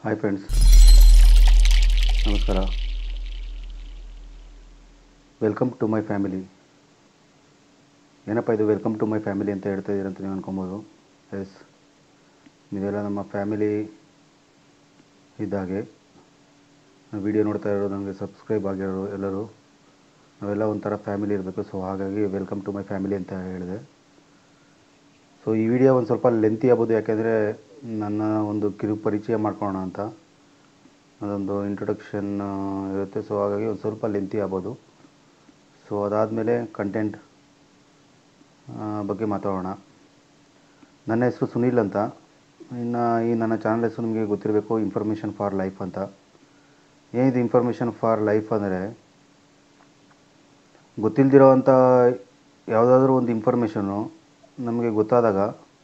hi friends ನಮಸ್ಕಾರ welcome to my family ಏನಪ್ಪ ಇದು ವೆಲ್ಕಮ್ ಟು ಮೈ ಫ್ಯಾಮಿಲಿ ಅಂತ ಹೇಳ್ತಾ ಇದ್ದೀರ ಅಂತ ನೀವು ಅನ್ಕೊಬೋದು ಎಸ್ ನೀವೆಲ್ಲ ನಮ್ಮ ಫ್ಯಾಮಿಲಿ ಇದ್ದಾಗೆ ವಿಡಿಯೋ ನೋಡ್ತಾ ಇರೋರು ನನಗೆ ಸಬ್ಸ್ಕ್ರೈಬ್ ಆಗಿರೋರು ಎಲ್ಲರೂ ನಾವೆಲ್ಲ ಒಂಥರ ಫ್ಯಾಮಿಲಿ ಇರಬೇಕು ಸೊ ಹಾಗಾಗಿ ವೆಲ್ಕಮ್ ಟು ಮೈ ಫ್ಯಾಮಿಲಿ ಅಂತ ಹೇಳಿದೆ ಸೊ ಈ ವಿಡಿಯೋ ಒಂದು ಸ್ವಲ್ಪ ಲೆಂತಿ ಆಗ್ಬೋದು ಯಾಕೆಂದರೆ ನನ್ನ ಒಂದು ಕಿರು ಪರಿಚಯ ಮಾಡ್ಕೊಳ್ಳೋಣ ಅಂತ ಅದೊಂದು ಇಂಟ್ರೊಡಕ್ಷನ್ ಇರುತ್ತೆ ಸೊ ಹಾಗಾಗಿ ಒಂದು ಸ್ವಲ್ಪ ಲೆಂತಿ ಆಗ್ಬೋದು ಸೊ ಅದಾದಮೇಲೆ ಕಂಟೆಂಟ್ ಬಗ್ಗೆ ಮಾತಾಡೋಣ ನನ್ನ ಹೆಸರು ಸುನೀಲ್ ಅಂತ ಇನ್ನು ಈ ನನ್ನ ಚಾನಲ್ ಹೆಸರು ನಿಮಗೆ ಗೊತ್ತಿರಬೇಕು ಇನ್ಫಾರ್ಮೇಷನ್ ಫಾರ್ ಲೈಫ್ ಅಂತ ಏನಿದು ಇನ್ಫಾರ್ಮೇಷನ್ ಫಾರ್ ಲೈಫ್ ಅಂದರೆ ಗೊತ್ತಿಲ್ಲದಿರೋ ಅಂಥ ಯಾವುದಾದ್ರೂ ಒಂದು ಇನ್ಫಾರ್ಮೇಷನ್ನು ನಮಗೆ ಗೊತ್ತಾದಾಗ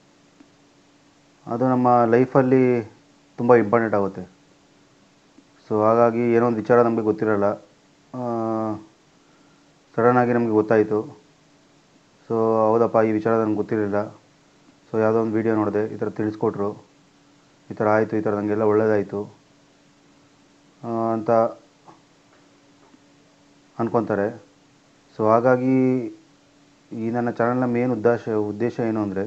ಅದು ನಮ್ಮ ಲೈಫಲ್ಲಿ ತುಂಬ ಇಂಪಾರ್ಟೆಂಟ್ ಆಗುತ್ತೆ ಸೊ ಹಾಗಾಗಿ ಏನೋ ಒಂದು ವಿಚಾರ ನಮಗೆ ಗೊತ್ತಿರಲ್ಲ ಸಡನ್ನಾಗಿ ನಮಗೆ ಗೊತ್ತಾಯಿತು ಸೊ ಹೌದಪ್ಪ ಈ ವಿಚಾರ ನನಗೆ ಗೊತ್ತಿರಲಿಲ್ಲ ಸೊ ಯಾವುದೋ ಒಂದು ವೀಡಿಯೋ ನೋಡಿದೆ ಈ ಥರ ತಿಳಿಸ್ಕೊಟ್ರು ಈ ಥರ ಆಯಿತು ಈ ಥರ ನನಗೆಲ್ಲ ಒಳ್ಳೆಯದಾಯಿತು ಅಂತ ಅಂದ್ಕೊತಾರೆ ಸೊ ಹಾಗಾಗಿ ಈ ನನ್ನ ಚಾನಲ್ನ ಮೇನ್ ಉದ್ದೇಶ ಉದ್ದೇಶ ಏನು ಅಂದರೆ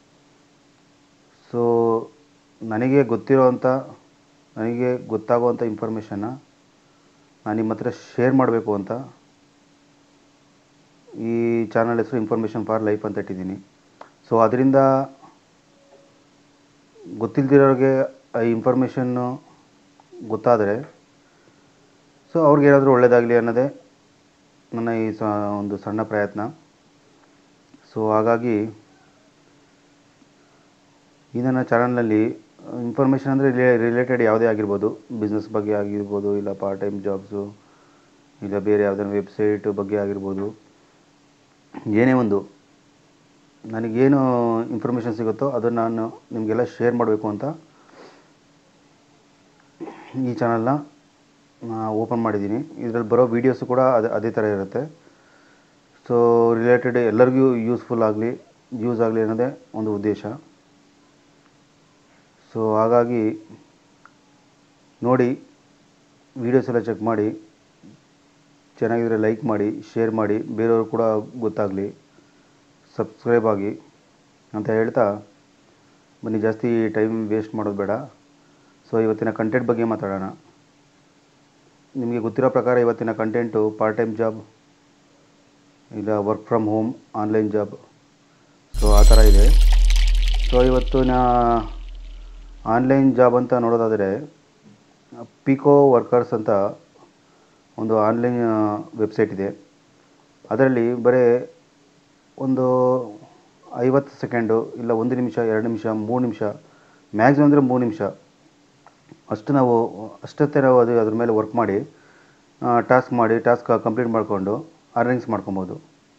ಸೊ ನನಗೆ ಗೊತ್ತಿರೋವಂಥ ನನಗೆ ಗೊತ್ತಾಗುವಂಥ ಇನ್ಫಾರ್ಮೇಷನ್ನ ನಾನು ನಿಮ್ಮ ಹತ್ರ ಶೇರ್ ಮಾಡಬೇಕು ಅಂತ ಈ ಚಾನಲ್ ಹೆಸರು ಇನ್ಫಾರ್ಮೇಷನ್ ಫಾರ್ ಲೈಫ್ ಅಂತ ಇಟ್ಟಿದ್ದೀನಿ ಸೊ ಅದರಿಂದ ಗೊತ್ತಿಲ್ದಿರೋರಿಗೆ ಆ ಇನ್ಫಾರ್ಮೇಷನ್ನು ಗೊತ್ತಾದರೆ ಸೊ ಅವ್ರಿಗೇನಾದರೂ ಒಳ್ಳೆಯದಾಗಲಿ ಅನ್ನೋದೇ ನನ್ನ ಈ ಸ ಒಂದು ಸಣ್ಣ ಪ್ರಯತ್ನ ಸೊ ಹಾಗಾಗಿ ಈ ನನ್ನ ಚಾನಲ್ನಲ್ಲಿ ಇನ್ಫಾರ್ಮೇಷನ್ ಅಂದರೆ ರಿಲೇ ರಿಲೇಟೆಡ್ ಯಾವುದೇ ಆಗಿರ್ಬೋದು ಬಿಸ್ನೆಸ್ ಬಗ್ಗೆ ಆಗಿರ್ಬೋದು ಇಲ್ಲ ಪಾರ್ಟ್ ಟೈಮ್ ಜಾಬ್ಸು ಇಲ್ಲ ಬೇರೆ ಯಾವುದಾದ್ರು ವೆಬ್ಸೈಟ್ ಬಗ್ಗೆ ಆಗಿರ್ಬೋದು ಏನೇ ಒಂದು ನನಗೇನು ಇನ್ಫಾರ್ಮೇಷನ್ ಸಿಗುತ್ತೋ ಅದನ್ನು ನಾನು ನಿಮಗೆಲ್ಲ ಶೇರ್ ಮಾಡಬೇಕು ಅಂತ ಈ ಚಾನಲ್ನ ಓಪನ್ ಮಾಡಿದ್ದೀನಿ ಇದರಲ್ಲಿ ಬರೋ ವೀಡಿಯೋಸು ಕೂಡ ಅದೇ ಅದೇ ಥರ ಇರುತ್ತೆ ಸೊ ರಿಲೇಟೆಡ್ ಎಲ್ಲರಿಗೂ ಯೂಸ್ಫುಲ್ ಆಗಲಿ ಯೂಸ್ ಆಗಲಿ ಅನ್ನೋದೇ ಒಂದು ಉದ್ದೇಶ ಸೊ ಹಾಗಾಗಿ ನೋಡಿ ವೀಡಿಯೋಸ್ ಎಲ್ಲ ಚೆಕ್ ಮಾಡಿ ಚೆನ್ನಾಗಿದ್ರೆ ಲೈಕ್ ಮಾಡಿ ಶೇರ್ ಮಾಡಿ ಬೇರೆಯವರು ಕೂಡ ಗೊತ್ತಾಗಲಿ ಸಬ್ಸ್ಕ್ರೈಬ್ ಆಗಿ ಅಂತ ಹೇಳ್ತಾ ಬನ್ನಿ ಜಾಸ್ತಿ ಟೈಮ್ ವೇಸ್ಟ್ ಮಾಡೋದು ಬೇಡ ಸೊ ಇವತ್ತಿನ ಕಂಟೆಂಟ್ ಬಗ್ಗೆ ಮಾತಾಡೋಣ ನಿಮಗೆ ಗೊತ್ತಿರೋ ಪ್ರಕಾರ ಇವತ್ತಿನ ಕಂಟೆಂಟು ಪಾರ್ಟ್ ಟೈಮ್ ಜಾಬ್ ಇಲ್ಲ work from home online job so ಆ ಥರ ಇದೆ ಸೊ ಇವತ್ತಿನ ಆನ್ಲೈನ್ ಜಾಬ್ ಅಂತ ನೋಡೋದಾದರೆ ಪಿಕೋ ವರ್ಕರ್ಸ್ ಅಂತ ಒಂದು ಆನ್ಲೈನ್ ವೆಬ್ಸೈಟ್ ಇದೆ ಅದರಲ್ಲಿ ಬರೀ ಒಂದು ಐವತ್ತು ಸೆಕೆಂಡು ಇಲ್ಲ ಒಂದು ನಿಮಿಷ ಎರಡು ನಿಮಿಷ ಮೂರು ನಿಮಿಷ ಮ್ಯಾಕ್ಸಿಮಮ್ ಅಂದರೆ ಮೂರು ನಿಮಿಷ ಅಷ್ಟು ನಾವು ಅಷ್ಟೊತ್ತೇ ನಾವು ಅದು ಅದ್ರ ಮೇಲೆ ವರ್ಕ್ ಮಾಡಿ ಟಾಸ್ಕ್ ಮಾಡಿ ಟಾಸ್ಕ್ ಕಂಪ್ಲೀಟ್ ಮಾಡಿಕೊಂಡು ಅರ್ನಿಂಗ್ಸ್ ಮಾಡ್ಕೊಬೋದು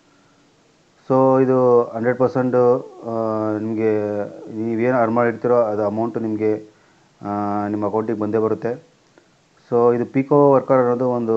ಸೊ ಇದು ಹಂಡ್ರೆಡ್ ಪರ್ಸೆಂಟು ನಿಮಗೆ ನೀವೇನು ಅರ್ನ್ ಮಾಡಿರ್ತೀರೋ ಅದು ಅಮೌಂಟು ನಿಮಗೆ ನಿಮ್ಮ ಅಕೌಂಟಿಗೆ ಬಂದೇ ಬರುತ್ತೆ ಸೊ ಇದು ಪಿಕೋ ವರ್ಕರ್ ಅನ್ನೋದು ಒಂದು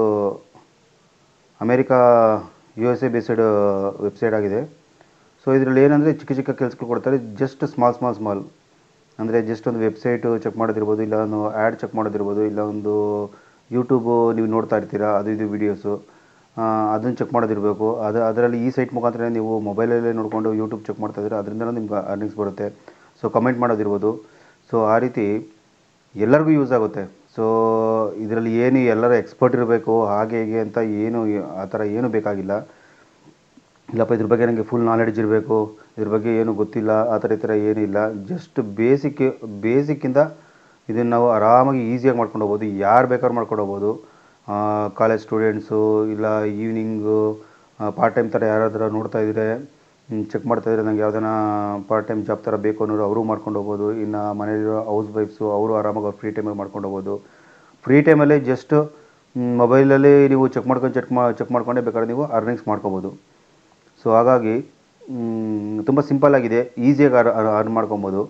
America U S A based website ಆಗಿದೆ ಸೊ ಇದರಲ್ಲಿ ಏನಂದರೆ ಚಿಕ್ಕ ಚಿಕ್ಕ ಕೆಲಸಗಳು ಕೊಡ್ತಾರೆ ಜಸ್ಟ್ ಸ್ಮಾಲ್ ಸ್ಮಾಲ್ ಸ್ಮಾಲ್ ಅಂದರೆ ಜಸ್ಟ್ ಒಂದು ವೆಬ್ಸೈಟು ಚೆಕ್ ಮಾಡೋದಿರ್ಬೋದು ಇಲ್ಲ ಒಂದು ಆ್ಯಡ್ ಚೆಕ್ ಮಾಡೋದಿರ್ಬೋದು ಇಲ್ಲ ಒಂದು ಯೂಟ್ಯೂಬು ನೀವು ನೋಡ್ತಾ ಇರ್ತೀರಾ ಅದು ಇದು ವೀಡಿಯೋಸು ಅದನ್ನು ಚೆಕ್ ಮಾಡೋದಿರಬೇಕು ಅದು ಅದರಲ್ಲಿ ಈ ಸೈಟ್ ಮುಖಾಂತರ ನೀವು ಮೊಬೈಲಲ್ಲೇ ನೋಡಿಕೊಂಡು ಯೂಟ್ಯೂಬ್ ಚೆಕ್ ಮಾಡ್ತಾ ಇದ್ದೀರಾ ಅದರಿಂದ ನಿಮ್ಗೆ ಅರ್ನಿಂಗ್ಸ್ ಬರುತ್ತೆ ಸೊ ಕಮೆಂಟ್ ಮಾಡೋದಿರ್ಬೋದು ಸೊ ಆ ರೀತಿ ಎಲ್ಲರಿಗೂ ಯೂಸ್ ಆಗುತ್ತೆ ಸೊ ಇದರಲ್ಲಿ ಏನು ಎಲ್ಲರೂ ಎಕ್ಸ್ಪರ್ಟ್ ಇರಬೇಕು ಹಾಗೆ ಹೀಗೆ ಅಂತ ಏನು ಆ ಥರ ಏನೂ ಬೇಕಾಗಿಲ್ಲ ಇಲ್ಲಪ್ಪ ಇದ್ರ ಬಗ್ಗೆ ನನಗೆ ಫುಲ್ ನಾಲೆಡ್ಜ್ ಇರಬೇಕು ಇದ್ರ ಬಗ್ಗೆ ಏನು ಗೊತ್ತಿಲ್ಲ ಆ ಥರ ಈ ಥರ ಏನೂ ಇಲ್ಲ ಜಸ್ಟ್ ಬೇಸಿಕ್ ಬೇಸಿಕ್ಕಿಂದ ಇದನ್ನು ನಾವು ಆರಾಮಾಗಿ ಈಸಿಯಾಗಿ ಮಾಡ್ಕೊಂಡು ಹೋಗ್ಬೋದು ಯಾರು ಬೇಕಾದ್ರೂ ಮಾಡ್ಕೊಂಡು ಹೋಗ್ಬೋದು ಕಾಲೇಜ್ ಸ್ಟೂಡೆಂಟ್ಸು ಇಲ್ಲ ಈವ್ನಿಂಗು ಪಾರ್ಟ್ ಟೈಮ್ ಥರ ಯಾರಾದರೂ ನೋಡ್ತಾ ಇದ್ದರೆ ಚೆಕ್ ಮಾಡ್ತಾ ಇದ್ದರೆ ನಂಗೆ ಯಾವ್ದಾನ ಪಾರ್ಟ್ ಟೈಮ್ ಜಾಬ್ ಥರ ಬೇಕು ಅನ್ನೋರು ಅವರು ಮಾಡ್ಕೊಂಡು ಹೋಗ್ಬೋದು ಇನ್ನು ಮನೇಲಿರೋ ಹೌಸ್ ವೈಫ್ಸು ಅವರು ಆರಾಮಾಗಿ ಅವ್ರು ಫ್ರೀ ಟೈಮಲ್ಲಿ ಮಾಡ್ಕೊಂಡು ಹೋಗ್ಬೋದು ಫ್ರೀ ಟೈಮಲ್ಲಿ ಜಸ್ಟ್ ಮೊಬೈಲಲ್ಲಿ ನೀವು ಚೆಕ್ ಮಾಡ್ಕೊಂಡು ಚೆಕ್ ಮಾ ಚೆಕ್ ಮಾಡ್ಕೊಂಡೇ ಬೇಕಾದ್ರೆ ನೀವು ಅರ್ನಿಂಗ್ಸ್ ಮಾಡ್ಕೊಬೋದು ಸೊ ಹಾಗಾಗಿ ತುಂಬ ಸಿಂಪಲ್ ಆಗಿದೆ ಈಸಿಯಾಗಿ ಅರ್ ಅರ್ನ್ ಮಾಡ್ಕೊಬೋದು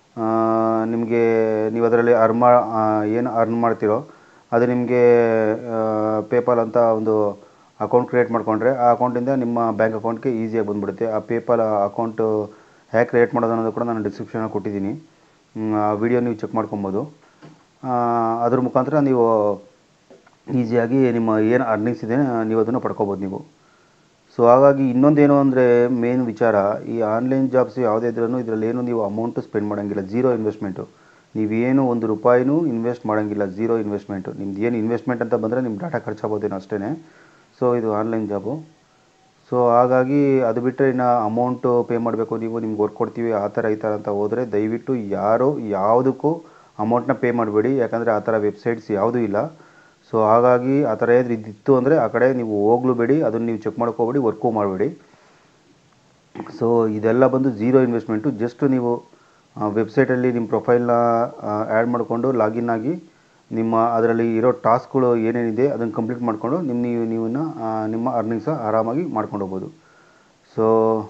ನಿಮಗೆ ನೀವು ಅದರಲ್ಲಿ ಅರ್ನ್ ಮಾ ಏನು ಅರ್ನ್ ಮಾಡ್ತೀರೋ ಅದು ನಿಮಗೆ ಪೇಪಾಲ್ ಅಂತ ಒಂದು ಅಕೌಂಟ್ ಕ್ರಿಯೇಟ್ ಮಾಡಿಕೊಂಡ್ರೆ ಆ ಅಕೌಂಟಿಂದ ನಿಮ್ಮ ಬ್ಯಾಂಕ್ ಅಕೌಂಟ್ಗೆ ಈಸಿಯಾಗಿ ಬಂದುಬಿಡುತ್ತೆ ಆ ಪೇಪಾಲ್ ಅಕೌಂಟು ಹೇಗೆ ಕ್ರಿಯೇಟ್ ಮಾಡೋದು ಅನ್ನೋದು ಕೂಡ ನಾನು ಡಿಸ್ಕ್ರಿಪ್ಷನಲ್ಲಿ ಕೊಟ್ಟಿದ್ದೀನಿ ಆ ವಿಡಿಯೋ ನೀವು ಚೆಕ್ ಮಾಡ್ಕೊಬೋದು ಅದ್ರ ಮುಖಾಂತರ ನೀವು ಈಸಿಯಾಗಿ ನಿಮ್ಮ ಏನು ಅರ್ನಿಂಗ್ಸ್ ಇದೆ ನೀವು ಅದನ್ನು ಪಡ್ಕೋಬೋದು ನೀವು ಸೊ ಹಾಗಾಗಿ ಇನ್ನೊಂದೇನು ಅಂದರೆ ಮೇನ್ ವಿಚಾರ ಈ ಆನ್ಲೈನ್ ಜಾಬ್ಸ್ ಯಾವುದೇ ಇದ್ರೂ ಇದರಲ್ಲಿ ಏನು ನೀವು ಅಮೌಂಟು ಸ್ಪೆಂಡ್ ಮಾಡೋಂಗಿಲ್ಲ ಝೀರೋ ಇನ್ವೆಸ್ಟ್ಮೆಂಟು ನೀವೇನು ಒಂದು ರೂಪಾಯಿನೂ ಇನ್ವೆಸ್ಟ್ ಮಾಡೋಂಗಿಲ್ಲ ಝೀರೋ ಇನ್ವೆಸ್ಟ್ಮೆಂಟು ನಿಮ್ದು ಏನು ಇನ್ವೆಸ್ಟ್ಮೆಂಟ್ ಅಂತ ಬಂದರೆ ನಿಮ್ಮ ಡಾಟಾ ಖರ್ಚಾಗ್ಬೋದೇನೋ ಅಷ್ಟೇ ಸೊ ಇದು ಆನ್ಲೈನ್ ಜಾಬು ಸೊ ಹಾಗಾಗಿ ಅದು ಬಿಟ್ಟರೆ ಇನ್ನು ಅಮೌಂಟು ಪೇ ಮಾಡಬೇಕು ನೀವು ನಿಮ್ಗೆ ವರ್ಕ್ ಕೊಡ್ತೀವಿ ಆ ಥರ ಈ ಥರ ಅಂತ ಹೋದರೆ ದಯವಿಟ್ಟು ಯಾರು ಯಾವುದಕ್ಕೂ ಅಮೌಂಟ್ನ ಪೇ ಮಾಡಬೇಡಿ ಯಾಕಂದರೆ ಆ ಥರ ವೆಬ್ಸೈಟ್ಸ್ ಯಾವುದೂ ಇಲ್ಲ ಸೊ ಹಾಗಾಗಿ ಆ ಥರ ಏನಾದ್ರು ಇದ್ದಿತ್ತು ಅಂದರೆ ಆ ಕಡೆ ನೀವು ಹೋಗ್ಲೂ ಬೇಡಿ ಅದನ್ನು ನೀವು ಚೆಕ್ ಮಾಡ್ಕೋಬೇಡಿ ವರ್ಕು ಮಾಡಬೇಡಿ ಸೊ ಇದೆಲ್ಲ ಬಂದು ಝೀರೋ ಇನ್ವೆಸ್ಟ್ಮೆಂಟು ಜಸ್ಟ್ ನೀವು ವೆಬ್ಸೈಟಲ್ಲಿ ನಿಮ್ಮ ಪ್ರೊಫೈಲ್ನ ಆ್ಯಡ್ ಮಾಡಿಕೊಂಡು ಲಾಗಿನ್ ಆಗಿ ನಿಮ್ಮ ಅದರಲ್ಲಿ ಇರೋ ಟಾಸ್ಕ್ಗಳು ಏನೇನಿದೆ ಅದನ್ನು ಕಂಪ್ಲೀಟ್ ಮಾಡಿಕೊಂಡು ನಿಮ್ಮ ನೀವು ನೀವನ್ನ ನಿಮ್ಮ ಅರ್ನಿಂಗ್ಸ ಆರಾಮಾಗಿ ಮಾಡ್ಕೊಂಡು ಹೋಗ್ಬೋದು ಸೊ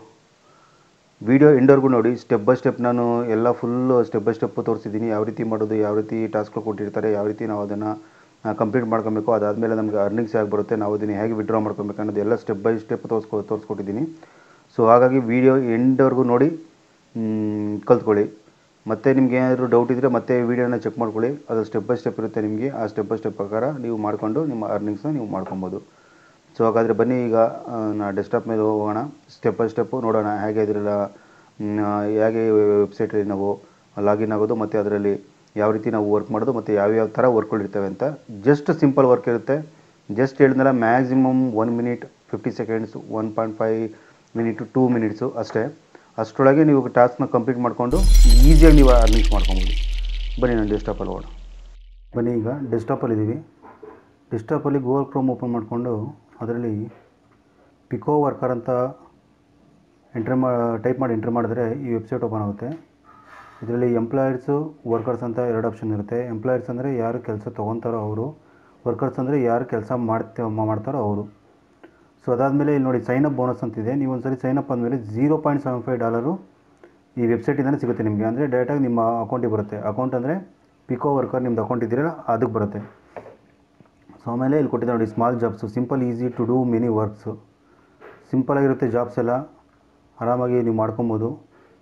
ವಿಡಿಯೋ ಎಂಡವರೆಗೂ ನೋಡಿ ಸ್ಟೆಪ್ ಬೈ ಸ್ಟೆಪ್ ನಾನು ಎಲ್ಲ ಫುಲ್ಲು ಸ್ಟೆಪ್ ಬೈ ಸ್ಟೆಪ್ ತೋರಿಸಿದ್ದೀನಿ ಯಾವ ರೀತಿ ಮಾಡೋದು ಯಾವ ರೀತಿ ಟಾಸ್ಕ್ಗಳು ಕೊಟ್ಟಿರ್ತಾರೆ ಯಾವ ರೀತಿ ನಾವು ಅದನ್ನು ಕಂಪ್ಲೀಟ್ ಮಾಡ್ಕೊಬೇಕು ಅದಾದಮೇಲೆ ನಮಗೆ ಅರ್ನಿಂಗ್ಸ್ ಹೇಗೆ ಬರುತ್ತೆ ನಾವು ಅದನ್ನು ಹೇಗೆ ವಿಡ್ರಾ ಮಾಡ್ಕೊಬೇಕು ಅನ್ನೋದು ಎಲ್ಲ ಸ್ಟೆಪ್ ಬೈ ಸ್ಟೆಪ್ ತೋರಿಸ್ಕೊ ತೋರಿಸ್ಕೊಟ್ಟಿದ್ದೀನಿ ಸೊ ಹಾಗಾಗಿ ವಿಡಿಯೋ ಎಂಡ್ವರೆಗೂ ನೋಡಿ ಮ್, ಕಲ್ತ್ಕೊಳ್ಳಿ ಮತ್ತೆ ನಿಮ್ಗೆ ಏನಾದರೂ ಡೌಟ್ ಇದ್ದರೆ ಮತ್ತೆ ವೀಡಿಯೋನ ಚೆಕ್ ಮಾಡ್ಕೊಳ್ಳಿ ಅದು ಸ್ಟೆಪ್ ಬೈ ಸ್ಟೆಪ್ ಇರುತ್ತೆ ನಿಮಗೆ ಆ ಸ್ಟೆಪ್ ಬೈ ಸ್ಟೆಪ್ ಪ್ರಕಾರ ನೀವು ಮಾಡಿಕೊಂಡು ನಿಮ್ಮ ಅರ್ನಿಂಗ್ಸ್ನ ನೀವು ಮಾಡ್ಕೊಬೋದು ಸೊ ಹಾಗಾದರೆ ಬನ್ನಿ ಈಗ ಆ, ನಾ ಡೆಸ್ಕ್ಟಾಪ್ ಮೇಲೆ ಹೋಗೋಣ ಸ್ಟೆಪ್ ಬೈ ಸ್ಟೆಪ್ಪು ನೋಡೋಣ ಹೇಗೆ ಇದರೆಲ್ಲ ಹೇಗೆ ವೆಬ್ಸೈಟಲ್ಲಿ ನಾವು ಲಾಗಿನ್ ಆಗೋದು ಮತ್ತು ಅದರಲ್ಲಿ ಯಾವ ರೀತಿ ನಾವು ವರ್ಕ್ ಮಾಡೋದು ಮತ್ತು ಯಾವ್ಯಾವ ಥರ ವರ್ಕ್ಗಳಿರ್ತವೆ ಅಂತ ಜಸ್ಟ್ ಸಿಂಪಲ್ ವರ್ಕ್ ಇರುತ್ತೆ ಜಸ್ಟ್ ಹೇಳಿದ್ನಲ್ಲ maximum one minute fifty seconds one point five minute two minutes ಅಷ್ಟೇ ಅಷ್ಟರೊಳಗೆ ನೀವು ಟಾಸ್ಕ್ನ ಕಂಪ್ಲೀಟ್ ಮಾಡಿಕೊಂಡು ಈಸಿಯಾಗಿ ನೀವು ಅರ್ನಿಂಗ್ಸ್ ಮಾಡ್ಕೊಬೋದು ಬನ್ನಿ ನಾನು ಡೆಸ್ಕ್ಟಾಪಲ್ಲಿ ಹೋಗೋಣ ಬನ್ನಿ ಈಗ ಡೆಸ್ಕ್ಟಾಪಲ್ಲಿ ಇದ್ದೀವಿ ಡೆಸ್ಕ್ಟಾಪಲ್ಲಿ ಗೂಗಲ್ ಕ್ರೋಮ್ ಓಪನ್ ಮಾಡಿಕೊಂಡು ಅದರಲ್ಲಿ ಪಿಕೋ ವರ್ಕರ್ ಅಂತ ಎಂಟ್ರಿ ಮಾ ಟೈಪ್ ಮಾಡಿ ಎಂಟ್ರಿ ಮಾಡಿದ್ರೆ ಈ ವೆಬ್ಸೈಟ್ ಓಪನ್ ಆಗುತ್ತೆ ಇದರಲ್ಲಿ ಎಂಪ್ಲಾಯರ್ಸು ವರ್ಕರ್ಸ್ ಅಂತ ಎರಡು ಆಪ್ಷನ್ ಇರುತ್ತೆ ಎಂಪ್ಲಾಯರ್ಸ್ ಅಂದರೆ ಯಾರು ಕೆಲಸ ತೊಗೊತಾರೋ ಅವರು ವರ್ಕರ್ಸ್ ಅಂದರೆ ಯಾರು ಕೆಲಸ ಮಾಡ್ತ ಮಾಡ್ತಾರೋ ಅವರು ಸೊ ಅದಾದಮೇಲೆ ಇಲ್ಲಿ ನೋಡಿ ಸೈನ್ ಅಪ್ ಬೋನಸ್ ಅಂತಿದೆ ನೀವು ಒಂದ್ಸರಿ ಸೈನ್ ಅಪ್ ಆದಮೇಲೆ zero point seven five dollar ಈ ವೆಬ್ಸೈಟಿಂದಲೇ ಸಿಗುತ್ತೆ ನಿಮಗೆ ಅಂದರೆ ಡೈರೆಕ್ಟಾಗಿ ನಿಮ್ಮ ಅಕೌಂಟಿಗೆ ಬರುತ್ತೆ ಅಕೌಂಟ್ ಅಂದರೆ ಪಿಕೋ ವರ್ಕರ್ ನಿಮ್ದು ಅಕೌಂಟ್ ಇದ್ದೀರಲ್ಲ ಅದಕ್ಕೆ ಬರುತ್ತೆ ಸೊ ಆಮೇಲೆ ಇಲ್ಲಿ ಕೊಟ್ಟಿದ್ದಾರೆ ನೋಡಿ small jobs simple easy to do many works ಸಿಂಪಲಾಗಿರುತ್ತೆ ಜಾಬ್ಸ್ ಎಲ್ಲ ಆರಾಮಾಗಿ ನೀವು ಮಾಡ್ಕೊಬೋದು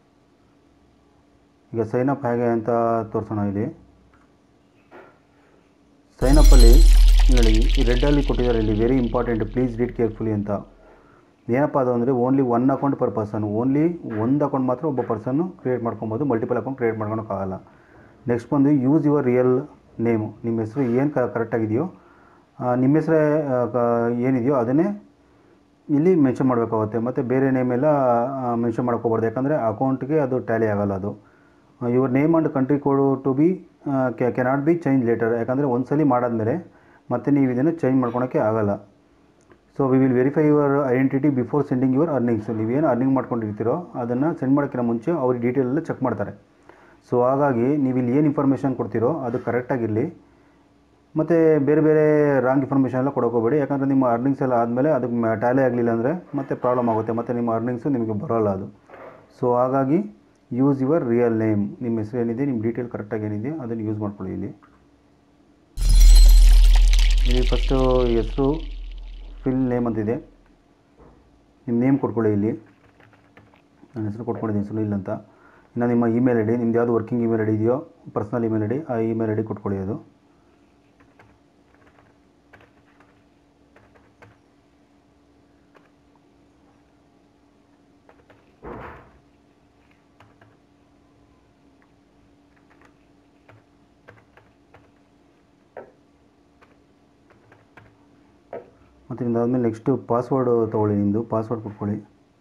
ಈಗ ಸೈನ್ ಅಪ್ ಹೇಗೆ ಅಂತ ತೋರಿಸೋಣ ಇಲ್ಲಿ ಸೈನ್ ಅಪ್ಪಲ್ಲಿ ನೋಡಿ ಈ ರೆಡ್ಡಲ್ಲಿ ಕೊಟ್ಟಿದ್ದಾರೆ ಇಲ್ಲಿ very important please read carefully ಅಂತ ಏನಪ್ಪ ಅದು ಅಂದರೆ only one account per person only ಒಂದು ಅಕೌಂಟ್ ಮಾತ್ರ ಒಬ್ಬ ಪರ್ಸನ್ನು ಕ್ರಿಯೇಟ್ ಮಾಡ್ಕೊಬೋದು ಮಲ್ಟಿಪಲ್ ಅಕೌಂಟ್ ಕ್ರಿಯೇಟ್ ಮಾಡ್ಕೊಳಕ್ಕಾಗಲ್ಲ ನೆಕ್ಸ್ಟ್ ಬಂದು ಯೂಸ್ ಯುವರ್ ರಿಯಲ್ ನೇಮು ನಿಮ್ಮ ಹೆಸರು ಏನು ಕರೆಕ್ಟಾಗಿದೆಯೋ ನಿಮ್ಮ ಹೆಸರೇ ಏನಿದೆಯೋ ಅದನ್ನೇ ಇಲ್ಲಿ ಮೆನ್ಷನ್ ಮಾಡಬೇಕಾಗುತ್ತೆ ಮತ್ತು ಬೇರೆ ನೇಮ್ ಎಲ್ಲ ಮೆನ್ಷನ್ ಮಾಡ್ಕೋಬಾರ್ದು ಯಾಕಂದರೆ ಅಕೌಂಟ್ಗೆ ಅದು ಟ್ಯಾಲಿ ಆಗಲ್ಲ ಅದು your name and country code to be cannot be change later ಯಾಕಂದರೆ ಒಂದ್ಸಲಿ ಮಾಡಾದ್ಮೇಲೆ ಮತ್ತೆ ನೀವು ಇದನ್ನು ಚೇಂಜ್ ಮಾಡ್ಕೊಳಕ್ಕೆ ಆಗಲ್ಲ so we will verify your identity before sending your earnings ನೀವೇನು ಅರ್ನಿಂಗ್ ಮಾಡ್ಕೊಂಡಿರ್ತೀರೋ ಅದನ್ನು ಸೆಂಡ್ ಮಾಡೋಕ್ಕಿಂತ ಮುಂಚೆ ಅವ್ರಿಗೆ ಡೀಟೇಲ್ ಎಲ್ಲ ಚೆಕ್ ಮಾಡ್ತಾರೆ ಸೊ ಹಾಗಾಗಿ ನೀವು ಇಲ್ಲಿ ಏನು ಇನ್ಫಾರ್ಮೇಷನ್ ಕೊಡ್ತೀರೋ ಅದು ಕರೆಕ್ಟಾಗಿರಲಿ ಮತ್ತು ಬೇರೆ ಬೇರೆ ರಾಂಗ್ ಇನ್ಫಾರ್ಮೇಷನ್ ಎಲ್ಲ ಕೊಡೋಕೋಬೇಡಿ ಯಾಕಂದರೆ ನಿಮ್ಮ ಅರ್ನಿಂಗ್ಸ್ ಎಲ್ಲ ಆದಮೇಲೆ ಅದಕ್ಕೆ ಟ್ಯಾಲಿ ಆಗಲಿಲ್ಲ ಅಂದರೆ ಮತ್ತೆ ಪ್ರಾಬ್ಲಮ್ ಆಗುತ್ತೆ ಮತ್ತು ನಿಮ್ಮ ಅರ್ನಿಂಗ್ಸು ನಿಮಗೆ ಬರೋಲ್ಲ ಅದು ಸೊ ಹಾಗಾಗಿ ಯೂಸ್ ಯುವರ್ ರಿಯಲ್ ನೇಮ್ ನಿಮ್ಮ ಹೆಸರು ಏನಿದೆ ನಿಮ್ಮ ಡೀಟೇಲ್ ಕರೆಕ್ಟಾಗಿ ಏನಿದೆ ಅದನ್ನು ಯೂಸ್ ಮಾಡ್ಕೊಳ್ಳಿ ಇಲ್ಲಿ ಇಲ್ಲಿ ಫಸ್ಟು ಹೆಸರು ಫಿಲ್ ನೇಮ್ ಅಂತಿದೆ ನಿಮ್ಮ ನೇಮ್ ಕೊಟ್ಕೊಳ್ಳಿ ಇಲ್ಲಿ ನನ್ನ ಹೆಸರು ಕೊಟ್ಕೊಂಡಿದ್ದೀನಿ ಸುನಿಲ್ ಅಂತ ಇನ್ನು ನಿಮ್ಮ ಇಮೇಲ್ ಐ ಡಿ ನಿಮ್ದು ಯಾವುದು ವರ್ಕಿಂಗ್ ಇಮೇಲ್ ಐ ಡಿ ಇದೆಯೋ ಪರ್ಸ್ನಲ್ ಇಮೇಲ್ ಐ ಡಿ ಆ ಇಮೇಲ್ ಐ ಡಿ ಕೊಟ್ಕೊಳ್ಳಿ ಅದು ಮತ್ತು ನಿಮ್ದಾದ್ಮೇಲೆ ನೆಕ್ಸ್ಟು ಪಾಸ್ವರ್ಡು ತೊಗೊಳ್ಳಿ ನಿಮ್ಮದು ಪಾಸ್ವರ್ಡ್ ಕೊಟ್ಕೊಳ್ಳಿ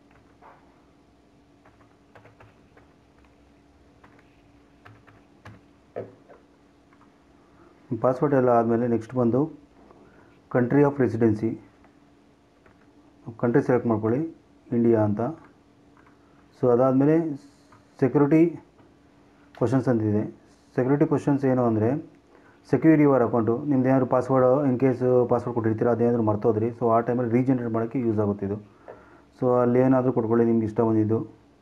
ಪಾಸ್ವರ್ಡ್ ಎಲ್ಲ ಆದಮೇಲೆ ನೆಕ್ಸ್ಟ್ ಬಂದು country of residency country select ಮಾಡ್ಕೊಳ್ಳಿ ಇಂಡಿಯಾ ಅಂತ ಸೊ ಅದಾದಮೇಲೆ ಸೆಕ್ಯೂರಿಟಿ ಕ್ವಶನ್ಸ್ ಅಂತಿದೆ ಸೆಕ್ಯೂರಿಟಿ ಕ್ವಶನ್ಸ್ ಏನು ಅಂದರೆ ಸೆಕ್ಯೂರ್ ಯುವರ್ ಅಕೌಂಟು ನಿಮ್ದು ಏನಾದ್ರು ಪಾಸ್ವರ್ಡ್ ಇನ್ ಕೇಸ್ ಪಾಸ್ವರ್ಡ್ ಕೊಟ್ಟಿರ್ತೀರ ಅದೇನಾದರೂ ಮರ್ತೋದ್ರಿ ಸೊ ಆ ಟೈಮಲ್ಲಿ ರೀಜನ್ರೇಟ್ ಮಾಡೋಕ್ಕೆ ಯೂಸ್ ಆಗುತ್ತೆ ಇದು ಸೊ ಅಲ್ಲಿ ಏನಾದರೂ ಕೊಟ್ಕೊಳ್ಳಿ ನಿಮ್ಗೆ ಇಷ್ಟ ಬಂದಿದ್ದು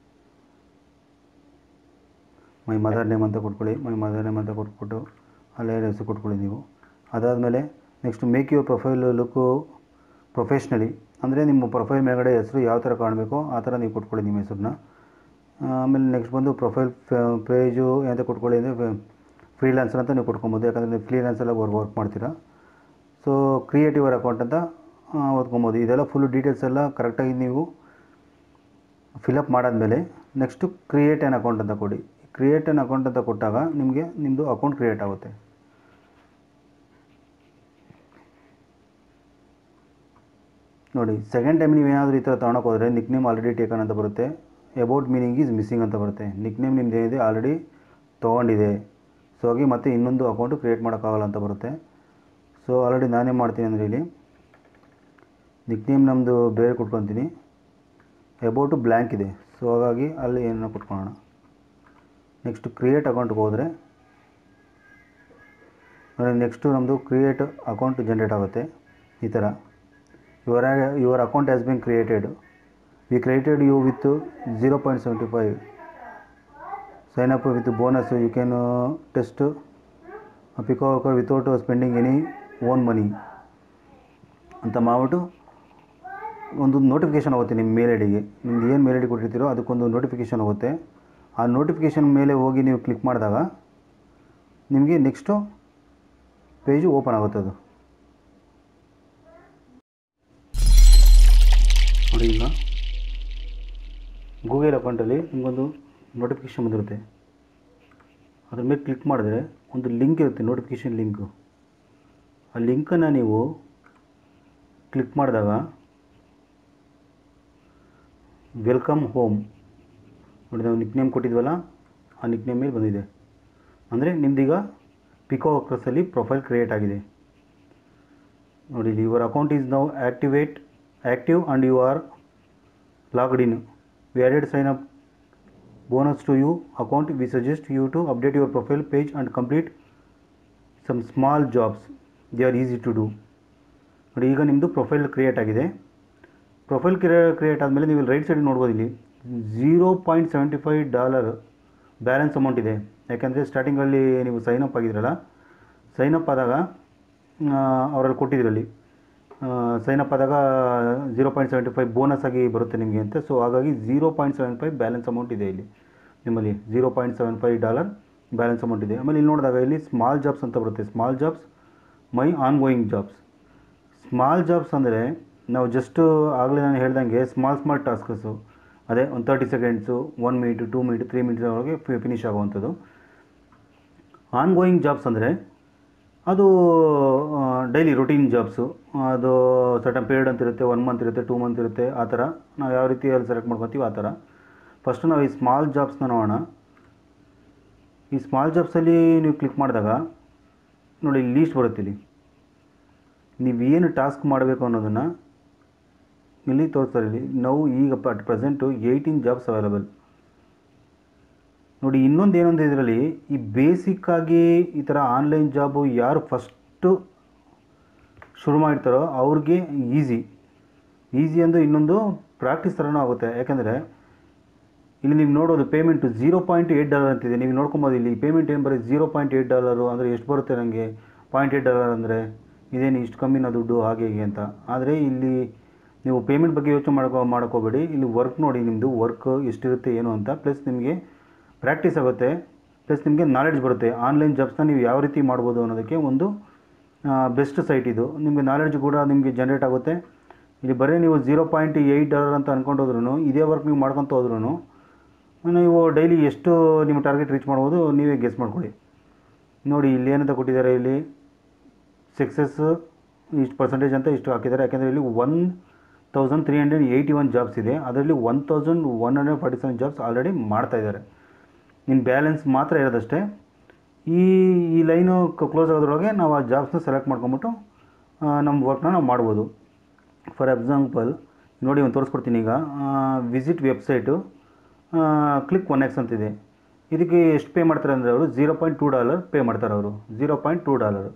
ಮೈ ಮದರ್ ನೇಮ್ ಅಂತ ಕೊಟ್ಕೊಳ್ಳಿ ಮೈ ಮದರ್ ನೇಮ್ ಅಂತ ಕೊಟ್ಬಿಟ್ಟು ಅಲ್ಲೇ ಹೆಸರು ಕೊಟ್ಕೊಳ್ಳಿ ನೀವು ಅದಾದಮೇಲೆ next make your profile look professionally ಅಂದರೆ ನಿಮ್ಮ ಪ್ರೊಫೈಲ್ ಮೇಲ್ಗಡೆ ಹೆಸರು ಯಾವ ಥರ ಕಾಣಬೇಕೋ ಆ ಥರ ನೀವು ಕೊಟ್ಕೊಳ್ಳಿ ನಿಮ್ಮ ಹೆಸರನ್ನ ಆಮೇಲೆ ನೆಕ್ಸ್ಟ್ ಬಂದು ಪ್ರೊಫೈಲ್ ಪೇಜು ಎಂತ ಕೊಟ್ಕೊಳ್ಳಿ ಅಂದರೆ ಫ್ರೀಲ್ಯಾನ್ಸರ್ ಅಂತ ನೀವು ಕೊಟ್ಕೊಬೋದು ಯಾಕಂದರೆ ನೀವು ಫ್ರೀಲ್ಯಾನ್ಸಲ್ಲಿ ವರ್ಕ್ ವರ್ಕ್ ಮಾಡ್ತೀರಾ ಸೊ ಕ್ರಿಯೇಟಿವರ್ ಅಕೌಂಟ್ ಅಂತ ಓದ್ಕೊಬೋದು ಇದೆಲ್ಲ ಫುಲ್ ಡೀಟೇಲ್ಸ್ ಎಲ್ಲ ಕರೆಕ್ಟಾಗಿ ನೀವು ಫಿಲಪ್ ಮಾಡಾದಮೇಲೆ ನೆಕ್ಸ್ಟು ಕ್ರಿಯೇಟ್ ಆ್ಯನ್ ಅಕೌಂಟ್ ಅಂತ ಕೊಡಿ ಕ್ರಿಯೇಟ್ ಆ್ಯನ್ ಅಕೌಂಟ್ ಅಂತ ಕೊಟ್ಟಾಗ ನಿಮಗೆ ನಿಮ್ಮದು ಅಕೌಂಟ್ ಕ್ರಿಯೇಟ್ ಆಗುತ್ತೆ ನೋಡಿ ಸೆಕೆಂಡ್ ಟೈಮ್ ನೀವು ಏನಾದರೂ ಈ ಥರ ತೊಗೊಳಕ್ಕೆ ಹೋದರೆ ನಿಕ್ ನೇಮ್ ಆಲ್ರೆಡಿ ಟೇಕನ್ ಅಂತ ಬರುತ್ತೆ ಅಬೌಟ್ ಮೀನಿಂಗ್ ಈಸ್ ಮಿಸ್ಸಿಂಗ್ ಅಂತ ಬರುತ್ತೆ ನಿಕ್ ನೇಮ್ ನಿಮ್ದು ಏನಿದೆ ಆಲ್ರೆಡಿ ತೊಗೊಂಡಿದೆ ಸೊ ಹಾಗೆ ಮತ್ತೆ ಇನ್ನೊಂದು ಅಕೌಂಟು ಕ್ರಿಯೇಟ್ ಮಾಡೋಕ್ಕಾಗಲ್ಲ ಅಂತ ಬರುತ್ತೆ ಸೊ ಆಲ್ರೆಡಿ ನಾನೇನು ಮಾಡ್ತೀನಿ ಅಂದರೆ ಇಲ್ಲಿ ನಿಕ್ ನೇಮ್ ನಮ್ಮದು ಬೇರೆ ಕೊಟ್ಕೊತೀನಿ ಅಬೌಟು ಬ್ಲ್ಯಾಂಕ್ ಇದೆ ಸೊ ಹಾಗಾಗಿ ಅಲ್ಲಿ ಏನೋ ಕೊಟ್ಕೊಳ್ಳೋಣ ನೆಕ್ಸ್ಟ್ ಕ್ರಿಯೇಟ್ ಅಕೌಂಟ್ಗೆ ಹೋದರೆ ನೋಡಿ ನೆಕ್ಸ್ಟು ನಮ್ಮದು ಕ್ರಿಯೇಟ್ ಅಕೌಂಟ್ ಜನ್ರೇಟ್ ಆಗುತ್ತೆ ಈ ಥರ your your account has been created we created you with zero point seventy five sign up with bonus you can test Pico without spending any own money ಅಂತ ಮಾಡ್ಬಿಟ್ಟು ಒಂದು notification ಹೋಗುತ್ತೆ ನಿಮ್ಮ ಮೇಲ್ I ಡಿಗೆ ನಿಮ್ದು ಏನು ಮೇಲ್ ಐ ಡಿ ಕೊಟ್ಟಿರ್ತೀರೋ ಅದಕ್ಕೊಂದು notification ಹೋಗುತ್ತೆ ಆ ನೋಟಿಫಿಕೇಷನ್ ಮೇಲೆ ಹೋಗಿ ನೀವು ಕ್ಲಿಕ್ ಮಾಡಿದಾಗ ನಿಮಗೆ ನೆಕ್ಸ್ಟು ಪೇಜು ಓಪನ್ ಆಗುತ್ತೆ ಅದು ನೋಡಿ ಈಗ ಗೂಗಲ್ ಅಕೌಂಟಲ್ಲಿ ನಿಮಗೊಂದು ನೋಟಿಫಿಕೇಷನ್ ಬಂದಿರುತ್ತೆ ಅದ್ರ ಮೇಲೆ ಕ್ಲಿಕ್ ಮಾಡಿದ್ರೆ ಒಂದು ಲಿಂಕ್ ಇರುತ್ತೆ ನೋಟಿಫಿಕೇಷನ್ ಲಿಂಕು ಆ ಲಿಂಕನ್ನು ನೀವು ಕ್ಲಿಕ್ ಮಾಡಿದಾಗ ವೆಲ್ಕಮ್ ಹೋಮ್ ನೋಡಿ ನಾವು ನಿಕ್ ನೇಮ್ ಕೊಟ್ಟಿದ್ವಲ್ಲ ಆ ನಿಕ್ ನೇಮ್ ಮೇಲೆ ಬಂದಿದೆ ಅಂದರೆ ನಿಮ್ದೀಗ ಪಿಕೋ ವರ್ಕರ್ಸಲ್ಲಿ ಪ್ರೊಫೈಲ್ ಕ್ರಿಯೇಟ್ ಆಗಿದೆ ನೋಡಿ your account is now activate active and you are logged in we added sign up bonus to you account we suggest you to update your profile page and complete some small jobs they are easy to do ನೋಡಿ ಈಗ ನಿಮ್ಮದು profile create ಆಗಿದೆ profile ಕ್ರಿಯೇ create ಆದಮೇಲೆ ನೀವು right side ನೋಡ್ಬೋದು ಇಲ್ಲಿ zero point seventy five dollar balance amount ಇದೆ ಯಾಕೆಂದರೆ ಸ್ಟಾರ್ಟಿಂಗಲ್ಲಿ ನೀವು ಸೈನ್ ಅಪ್ ಆಗಿದ್ರಲ್ಲ ಸೈನ್ ಅಪ್ ಆದಾಗ ಅವರಲ್ಲಿ ಕೊಟ್ಟಿದ್ರಲ್ಲಿ ಸೈನ್ ಅಪ್ ಆದಾಗ zero point seventy five bonus ಆಗಿ ಬರುತ್ತೆ ನಿಮಗೆ ಅಂತ ಸೊ ಹಾಗಾಗಿ zero point seven five balance amount ಇದೆ ಇಲ್ಲಿ ನಿಮ್ಮಲ್ಲಿ zero point seven five dollar balance amount ಇದೆ ಆಮೇಲೆ ಇಲ್ಲಿ ನೋಡಿದಾಗ ಇಲ್ಲಿ ಸ್ಮಾಲ್ ಜಾಬ್ಸ್ ಅಂತ ಬರುತ್ತೆ small jobs my ongoing jobs small jobs ಅಂದರೆ ನಾವು ಜಸ್ಟು ಆಗಲೇ ನಾನು ಹೇಳ್ದಂಗೆ ಸ್ಮಾಲ್ ಸ್ಮಾಲ್ ಟಾಸ್ಕಸ್ಸು ಅದೇ ಒಂದು thirty seconds one minute two minute three minutes ಒಳಗೆ ಫಿನಿಶ್ ಆಗುವಂಥದ್ದು ಆನ್ ಗೋಯಿಂಗ್ ಜಾಬ್ಸ್ ಅಂದರೆ ಅದು ಡೈಲಿ ರೊಟೀನ್ ಜಾಬ್ಸು ಅದು ಸರ್ಟನ್ ಪೀರಿಯಡ್ ಅಂತ ಇರುತ್ತೆ ಒನ್ ಮಂತ್ ಇರುತ್ತೆ ಟೂ ಮಂತ್ ಇರುತ್ತೆ ಆ ಥರ ನಾವು ಯಾವ ರೀತಿ ಅಲ್ಲಿ ಸೆಲೆಕ್ಟ್ ಮಾಡ್ಕೊತೀವಿ ಆ ಥರ ಫಸ್ಟು ನಾವು ಈ ಸ್ಮಾಲ್ ಜಾಬ್ಸ್ನ ನೋಡೋಣ ಈ ಸ್ಮಾಲ್ ಜಾಬ್ಸಲ್ಲಿ ನೀವು ಕ್ಲಿಕ್ ಮಾಡಿದಾಗ ನೋಡಿ ಲೀಸ್ಟ್ ಬರುತ್ತೆ ಇಲ್ಲಿ ನೀವೇನು ಟಾಸ್ಕ್ ಮಾಡಬೇಕು ಅನ್ನೋದನ್ನು ಇಲ್ಲಿ ತೋರಿಸ್ತಾರೆ ಇಲ್ಲಿ ನಾವು ಈಗ at present eighteen jobs available ನೋಡಿ ಇನ್ನೊಂದು ಏನೊಂದು ಇದರಲ್ಲಿ ಈ ಬೇಸಿಕ್ಕಾಗಿ ಈ ಥರ ಆನ್ಲೈನ್ ಜಾಬು ಯಾರು ಫಸ್ಟು ಶುರು ಮಾಡಿರ್ತಾರೋ ಅವ್ರಿಗೆ ಈಸಿ ಈಸಿ ಅಂದು ಇನ್ನೊಂದು ಪ್ರಾಕ್ಟೀಸ್ ಥರನೂ ಆಗುತ್ತೆ ಯಾಕೆಂದರೆ ಇಲ್ಲಿ ನೀವು ನೋಡೋದು payment zero point eight dollar ಅಂತಿದೆ ನೀವು ನೋಡ್ಕೊಬೋದು ಇಲ್ಲಿ ಪೇಮೆಂಟ್ ಏನು ಬರೀ ಝೀರೋ ಪಾಯಿಂಟ್ ಏಯ್ಟ್ ಡಾಲರು ಅಂದರೆ ಎಷ್ಟು ಬರುತ್ತೆ ನನಗೆ ಪಾಯಿಂಟ್ ಏಯ್ಟ್ ಡಾಲರ್ ಅಂದರೆ ಇದೇನು ಇಷ್ಟು ಕಮ್ಮಿನ ದುಡ್ಡು ಹಾಗೆ ಹೀಗೆ ಅಂತ ಆದರೆ ಇಲ್ಲಿ ನೀವು ಪೇಮೆಂಟ್ ಬಗ್ಗೆ ಯೋಚನೆ ಮಾಡ್ಕೋ ಮಾಡ್ಕೋಬೇಡಿ ಇಲ್ಲಿ ವರ್ಕ್ ನೋಡಿ ನಿಮ್ಮದು ವರ್ಕ್ ಎಷ್ಟಿರುತ್ತೆ ಏನು ಅಂತ ಪ್ಲಸ್ ನಿಮಗೆ ಪ್ರಾಕ್ಟೀಸ್ ಆಗುತ್ತೆ ಪ್ಲಸ್ ನಿಮಗೆ ನಾಲೆಡ್ಜ್ ಬರುತ್ತೆ ಆನ್ಲೈನ್ ಜಾಬ್ಸ್ನ ನೀವು ಯಾವ ರೀತಿ ಮಾಡ್ಬೋದು ಅನ್ನೋದಕ್ಕೆ ಒಂದು ಬೆಸ್ಟ್ ಸೈಟ್ ಇದು ನಿಮಗೆ ನಾಲೆಡ್ಜ್ ಕೂಡ ನಿಮಗೆ ಜನ್ರೇಟ್ ಆಗುತ್ತೆ ಇಲ್ಲಿ ಬರೀ ನೀವು ಝೀರೋ ಪಾಯಿಂಟ್ ಏಯ್ಟ್ ಡಾಲರ್ ಅಂತ ಅಂದ್ಕೊಂಡು ಹೋದ್ರೂ ಇದೇ ವರ್ಕ್ ನೀವು ಮಾಡ್ಕೊತ ಹೋದ್ರೂ ನೀವು ಡೈಲಿ ಎಷ್ಟು ನಿಮ್ಮ ಟಾರ್ಗೆಟ್ ರೀಚ್ ಮಾಡ್ಬೋದು ನೀವೇ ಗೆಸ್ ಮಾಡ್ಕೊಳ್ಳಿ ನೋಡಿ ಇಲ್ಲಿ ಏನಂತ ಕೊಟ್ಟಿದ್ದಾರೆ ಇಲ್ಲಿ ಸಕ್ಸಸ್ ಇಷ್ಟು ಪರ್ಸೆಂಟೇಜ್ ಅಂತ ಇಷ್ಟು ಹಾಕಿದ್ದಾರೆ ಯಾಕೆಂದರೆ ಇಲ್ಲಿ one thousand three hundred eighty one jobs ಇದೆ ಅದರಲ್ಲಿ one thousand one hundred forty seven jobs already ಮಾಡ್ತಾ ಇದ್ದಾರೆ ನಿನ್ನ ಬ್ಯಾಲೆನ್ಸ್ ಮಾತ್ರ ಇರೋದಷ್ಟೇ ಈ ಈ ಲೈನು ಕ್ಲೋಸ್ ಆಗೋದ್ರೊಳಗೆ ನಾವು ಆ ಜಾಬ್ಸ್ನ ಸೆಲೆಕ್ಟ್ ಮಾಡ್ಕೊಂಬಿಟ್ಟು ನಮ್ಮ ವರ್ಕ್ನ ನಾವು ಮಾಡ್ಬೋದು ಫಾರ್ ಎಕ್ಸಾಂಪಲ್ ನೋಡಿ ಒಂದು ತೋರಿಸ್ಕೊಡ್ತೀನಿ ಈಗ visit website click one X ಅಂತಿದೆ ಇದಕ್ಕೆ ಎಷ್ಟು ಪೇ ಮಾಡ್ತಾರೆ ಅಂದರೆ ಅವರು zero point two dollar pay ಮಾಡ್ತಾರೆ ಅವರು ಝೀರೋ ಪಾಯಿಂಟ್ ಟೂ ಡಾಲರ್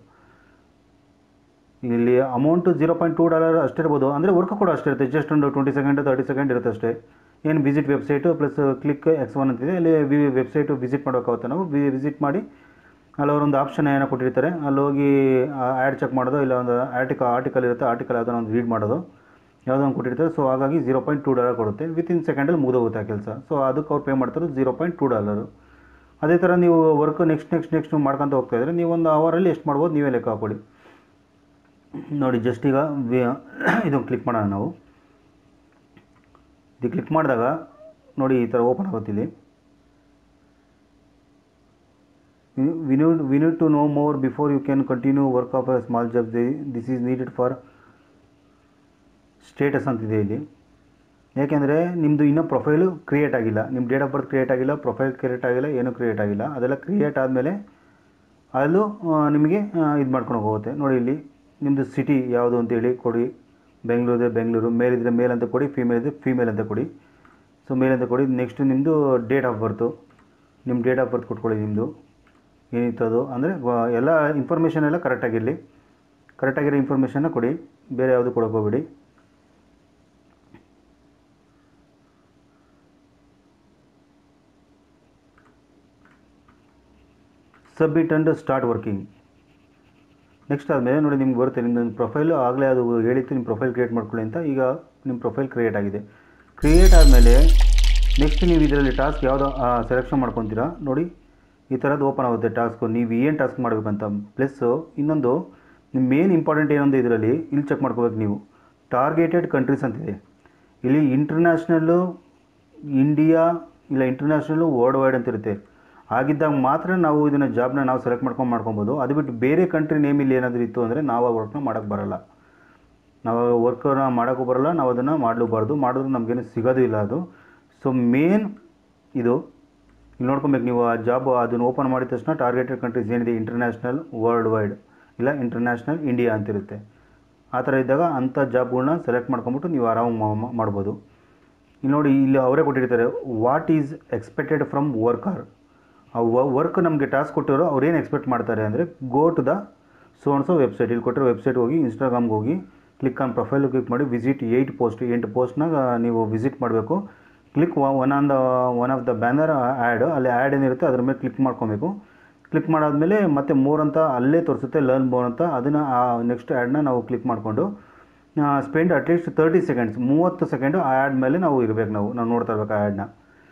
ಇಲ್ಲಿ amount zero point two dollar ಅಷ್ಟೇ ಇರ್ಬೋದು ಅಂದರೆ ವರ್ಕ್ ಕೂಡ ಅಷ್ಟೇ ಇರುತ್ತೆ ಜಸ್ಟ್ ಒಂದು ಟ್ವೆಂಟಿ ಸೆಕೆಂಡ್ ತರ್ಟಿ ಸೆಕೆಂಡ್ ಇರುತ್ತೆ ಅಷ್ಟೇ ಏನು visit website plus click X one ಅಂತಿದೆ ಅಲ್ಲಿ ವಿ ವೆಬ್ಸೈಟು ವಿಸಿಟ್ ಮಾಡೋಕ್ಕಾಗುತ್ತೆ ನಾವು ವಿ ವಿಸಿಟ್ ಮಾಡಿ ಅಲ್ಲಿ ಅವರೊಂದು ಆಪ್ಷನ್ ಏನೋ ಕೊಟ್ಟಿರ್ತಾರೆ ಅಲ್ಲಿ ಹೋಗಿ ಆ್ಯಡ್ ಚೆಕ್ ಮಾಡೋದು ಇಲ್ಲ ಒಂದು ಆರ್ಟಿಕ ಆರ್ಟಿಕಲ್ ಇರುತ್ತೆ ಆರ್ಟಿಕಲ್ ಯಾವುದೋ ಒಂದು ರೀಡ್ ಮಾಡೋದು ಯಾವುದೋ ಒಂದು ಕೊಟ್ಟಿರ್ತಾರೆ ಸೊ ಹಾಗಾಗಿ ಝೀರೋ ಪಾಯಿಂಟ್ ಟೂ ಡಾಲರ್ ಕೊಡುತ್ತೆ ವಿತಿನ್ ಸೆಕೆಂಡಲ್ಲಿ ಮುಗಿದೋಗುತ್ತೆ ಆ ಕೆಲಸ ಸೊ ಅದಕ್ಕೆ ಅವ್ರು ಪೇ ಮಾಡ್ತಾರೆ ಝೀರೋ ಪಾಯಿಂಟ್ ಟೂ ಡಾಲರು ಅದೇ ಥರ ನೀವು ವರ್ಕ್ ನೆಕ್ಸ್ಟ್ ನೆಕ್ಸ್ಟ್ ನೆಕ್ಸ್ಟ್ ಮಾಡ್ಕೊತ ಹೋಗ್ತಾ ಇದ್ರೆ ನೀವು ಒಂದು ಅವರಲ್ಲಿ ಎಷ್ಟು ಮಾಡ್ಬೋದು ನೀವೇ ಲೆಕ್ಕ ಹಾಕೊಳ್ಳಿ ನೋಡಿ ಜಸ್ಟ್ ಈಗ ವಿ ಇದು ಕ್ಲಿಕ್ ಮಾಡೋಣ ನಾವು ಇದು ಕ್ಲಿಕ್ ಮಾಡಿದಾಗ ನೋಡಿ ಈ ಥರ ಓಪನ್ ಆಗುತ್ತೆ ಇಲ್ಲಿ we need we need to know more before you can continue work of a small job this is needed for status ಅಂತಿದೆ ಇಲ್ಲಿ ಯಾಕೆಂದರೆ ನಿಮ್ಮದು ಇನ್ನೂ ಪ್ರೊಫೈಲು ಕ್ರಿಯೇಟ್ ಆಗಿಲ್ಲ ನಿಮ್ಮ ಡೇಟ್ ಆಫ್ ಬರ್ತ್ ಕ್ರಿಯೇಟ್ ಆಗಿಲ್ಲ ಪ್ರೊಫೈಲ್ ಕ್ರಿಯೇಟ್ ಆಗಿಲ್ಲ ಏನೂ ಕ್ರಿಯೇಟ್ ಆಗಿಲ್ಲ ಅದೆಲ್ಲ ಕ್ರಿಯೇಟ್ ಆದಮೇಲೆ ಅಲ್ಲೂ ಆ, ನಿಮಗೆ ಇದು ಮಾಡ್ಕೊಂಡು ಹೋಗುತ್ತೆ ನೋಡಿ ಇಲ್ಲಿ ನಿಮ್ಮದು ಸಿಟಿ ಯಾವುದು ಅಂತೇಳಿ ಕೊಡಿ ಬೆಂಗಳೂರು ಇದ್ದರೆ ಬೆಂಗಳೂರು ಮೇಲ್ ಇದ್ದರೆ ಮೇಲ್ ಅಂತ ಕೊಡಿ ಫೀಮೇಲ್ ಇದ್ದರೆ ಫೀಮೇಲ್ ಅಂತ ಕೊಡಿ ಸೊ ಮೇಲ್ ಅಂತ ಕೊಡಿ ನೆಕ್ಸ್ಟ್ ನಿಮ್ಮದು ಡೇಟ್ ಆಫ್ ಬರ್ತು ನಿಮ್ಮ ಡೇಟ್ ಆಫ್ ಬರ್ತ್ ಕೊಟ್ಕೊಳ್ಳಿ ನಿಮ್ಮದು ಏನಿತ್ತದು ಅಂದರೆ ಎಲ್ಲ ಇನ್ಫಾರ್ಮೇಷನ್ ಎಲ್ಲ ಕರೆಕ್ಟಾಗಿರಲಿ ಕರೆಕ್ಟಾಗಿರೋ ಇನ್ಫಾರ್ಮೇಷನ್ನ ಕೊಡಿ ಬೇರೆ ಯಾವುದು ಕೊಡೋಕೆ ಹೋಗ್ಬೇಡಿ submit and start working next ಆದಮೇಲೆ ನೋಡಿ ನಿಮ್ಗೆ ಬರುತ್ತೆ ನಿಮ್ಮದು ಪ್ರೊಫೈಲು ಆಗಲೇ ಅದು ಹೇಳಿತ್ತು ನಿಮ್ಮ ಪ್ರೊಫೈಲ್ ಕ್ರಿಯೇಟ್ ಮಾಡ್ಕೊಳ್ಳಿ ಅಂತ ಈಗ ನಿಮ್ಮ ಪ್ರೊಫೈಲ್ ಕ್ರಿಯೇಟ್ ಆಗಿದೆ ಕ್ರಿಯೇಟ್ ಆದಮೇಲೆ ನೆಕ್ಸ್ಟ್ ನೀವು ಇದರಲ್ಲಿ ಟಾಸ್ಕ್ ಯಾವುದೋ ಸೆಲೆಕ್ಷನ್ ಮಾಡ್ಕೊತೀರಾ ನೋಡಿ ಈ ಥರದ್ದು ಓಪನ್ ಆಗುತ್ತೆ ಟಾಸ್ಕು ನೀವು ಏನು ಟಾಸ್ಕ್ ಮಾಡಬೇಕಂತ ಪ್ಲಸ್ಸು ಇನ್ನೊಂದು ನಿಮ್ಮ ಮೇನ್ ಇಂಪಾರ್ಟೆಂಟ್ ಏನೊಂದು ಇದರಲ್ಲಿ ಇಲ್ಲಿ ಚೆಕ್ ಮಾಡ್ಕೋಬೇಕು ನೀವು ಟಾರ್ಗೆಟೆಡ್ ಕಂಟ್ರೀಸ್ ಅಂತಿದೆ ಇಲ್ಲಿ ಇಂಟರ್ನ್ಯಾಷನಲ್ಲು ಇಂಡಿಯಾ ಇಲ್ಲ ಇಂಟರ್ನ್ಯಾಷನಲ್ಲು ವರ್ಲ್ಡ್ ವೈಡ್ ಅಂತ ಇರುತ್ತೆ ಆಗಿದ್ದಾಗ ಮಾತ್ರ ನಾವು ಇದನ್ನು ಜಾಬ್ನ ನಾವು ಸೆಲೆಕ್ಟ್ ಮಾಡ್ಕೊಂಡು ಮಾಡ್ಕೊಬೋದು ಅದು ಬಿಟ್ಟು ಬೇರೆ ಕಂಟ್ರಿ ನೇಮ್ ಇಲ್ಲಿ ಏನಾದರೂ ಇತ್ತು ಅಂದರೆ ನಾವು ಆ ವರ್ಕ್ನ ಮಾಡೋಕ್ಕೆ ಬರಲ್ಲ ನಾವು ವರ್ಕನ್ನ ಮಾಡೋಕ್ಕೂ ಬರಲ್ಲ ನಾವು ಅದನ್ನು ಮಾಡಲೂಬಾರ್ದು ಮಾಡಿದ್ರು ನಮಗೇನು ಸಿಗೋದು ಇಲ್ಲ ಅದು ಸೊ ಮೇನ್ ಇದು ಇಲ್ಲಿ ನೋಡ್ಕೊಬೇಕು ನೀವು ಆ ಜಾಬ್ ಅದನ್ನು ಓಪನ್ ಮಾಡಿದ ತಕ್ಷಣ ಟಾರ್ಗೆಟೆಡ್ ಕಂಟ್ರೀಸ್ ಏನಿದೆ ಇಂಟರ್ನ್ಯಾಷನಲ್ ವರ್ಲ್ಡ್ ವೈಡ್ ಇಲ್ಲ ಇಂಟರ್ನ್ಯಾಷನಲ್ ಇಂಡಿಯಾ ಅಂತಿರುತ್ತೆ ಆ ಥರ ಇದ್ದಾಗ ಅಂಥ ಜಾಬ್ಗಳ್ನ ಸೆಲೆಕ್ಟ್ ಮಾಡ್ಕೊಂಬಿಟ್ಟು ನೀವು ಆರಾಮಾಗಿ ಮಾ- ಮಾಡ್ಬೋದು ಇಲ್ಲಿ ನೋಡಿ ಇಲ್ಲಿ ಅವರೇ ಕೊಟ್ಟಿರ್ತಾರೆ what is expected from worker ಆ ವರ್ಕ್ ನಮಗೆ ಟಾಸ್ಕ್ ಕೊಟ್ಟಿರೋ ಅವ್ರು ಏನು ಎಕ್ಸ್ಪೆಕ್ಟ್ ಮಾಡ್ತಾರೆ ಅಂದರೆ ಗೋ ಟು ದ ಸೊ ಅನ್ಸೋ ವೆಬ್ಸೈಟ್ ಇಲ್ಲಿ ಕೊಟ್ಟಿರೋ ವೆಬ್ಸೈಟ್ ಹೋಗಿ ಇನ್ಸ್ಟಾಗ್ರಾಮ್ಗೆ ಹೋಗಿ ಕ್ಲಿಕ್ ಆನ್ ಪ್ರೊಫೈಲ್ ಕ್ಲಿಕ್ ಮಾಡಿ ವಿಸಿಟ್ ಏಯ್ಟ್ ಪೋಸ್ಟ್ ಎಂಟು ಪೋಸ್ಟ್ನಾಗ ನೀವು ವಿಸಿಟ್ ಮಾಡಬೇಕು click one on the one of the banner ad ಅಲ್ಲಿ ಆ್ಯಡ್ ಏನಿರುತ್ತೆ ಅದ್ರ ಮೇಲೆ ಕ್ಲಿಕ್ ಮಾಡ್ಕೊಬೇಕು ಕ್ಲಿಕ್ ಮಾಡಾದಮೇಲೆ ಮತ್ತೆ ಮೋರ್ ಅಂತ ಅಲ್ಲೇ ತೋರಿಸುತ್ತೆ ಲರ್ನ್ ಬೋರ್ ಅಂತ ಅದನ್ನು ಆ ನೆಕ್ಸ್ಟ್ ಆ್ಯಡ್ನ ನಾವು ಕ್ಲಿಕ್ ಮಾಡಿಕೊಂಡು ಸ್ಪೆಂಡ್ ಅಟ್ಲೀಸ್ಟ್ ತರ್ಟಿ ಸೆಕೆಂಡ್ಸ್ ಮೂವತ್ತು ಸೆಕೆಂಡು ಆ ಆ್ಯಡ್ ಮೇಲೆ ನಾವು ಇರಬೇಕು ನಾವು ನಾವು ನೋಡ್ತಾ ಇರ್ಬೇಕು ಆ ಆ್ಯಡ್ನ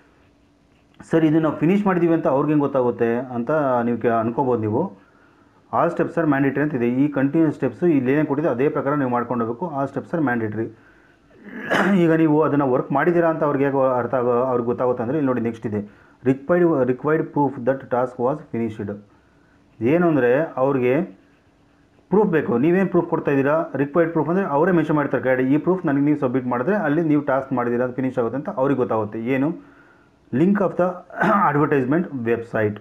ಸರ್ ಇದು ನಾವು ಫಿನಿಷ್ ಮಾಡಿದ್ದೀವಿ ಅಂತ ಅವ್ರಿಗೆ ಹೆಂಗೆ ಗೊತ್ತಾಗುತ್ತೆ ಅಂತ ನೀವು ಕೆ ಅನ್ಕೋಬೋದು ನೀವು ಆಲ್ ಸ್ಟೆಪ್ಸ್ ಆರ್ ಮ್ಯಾಂಡೇಟ್ರಿ ಅಂತಿದೆ ಈ ಕಂಟಿನ್ಯೂಸ್ ಸ್ಟೆಪ್ಸು ಇಲ್ಲಿ ಏನೇ ಕೊಟ್ಟಿದೆ ಅದೇ ಪ್ರಕಾರ ನೀವು ಮಾಡ್ಕೊಂಡು ಹೋಗಬೇಕು ಆ ಸ್ಟೆಪ್ಸ್ ಆರ್ ಮ್ಯಾಂಡೇಟ್ರಿ ಈಗ ನೀವು ಅದನ್ನು ವರ್ಕ್ ಮಾಡಿದ್ದೀರಾ ಅಂತ ಅವ್ರಿಗೆ ಹೇಗೆ ಅರ್ಥ ಆಗೋ ಅವ್ರಿಗೆ ಗೊತ್ತಾಗುತ್ತೆ ಅಂದರೆ ಇಲ್ಲಿ ನೋಡಿ ನೆಕ್ಸ್ಟ್ ಇದೆ required required proof that task was finished ಏನು ಅಂದರೆ ಅವ್ರಿಗೆ ಪ್ರೂಫ್ ಬೇಕು ನೀವೇನು ಪ್ರೂಫ್ ಕೊಡ್ತಾ ಇದ್ದೀರಾ ರಿಕ್ವೈರ್ಡ್ ಪ್ರೂಫ್ ಅಂದರೆ ಅವರೇ ಮೆನ್ಷನ್ ಮಾಡ್ತಾರೆ ಕಡೆ ಈ ಪ್ರೂಫ್ ನನಗೆ ನೀವು ಸಬ್ಮಿಟ್ ಮಾಡಿದ್ರೆ ಅಲ್ಲಿ ನೀವು ಟಾಸ್ಕ್ ಮಾಡಿದ್ದೀರಾ ಅದು ಫಿನಿಶ್ ಆಗುತ್ತೆ ಅಂತ ಅವ್ರಿಗೆ ಗೊತ್ತಾಗುತ್ತೆ ಏನು link of the advertisement website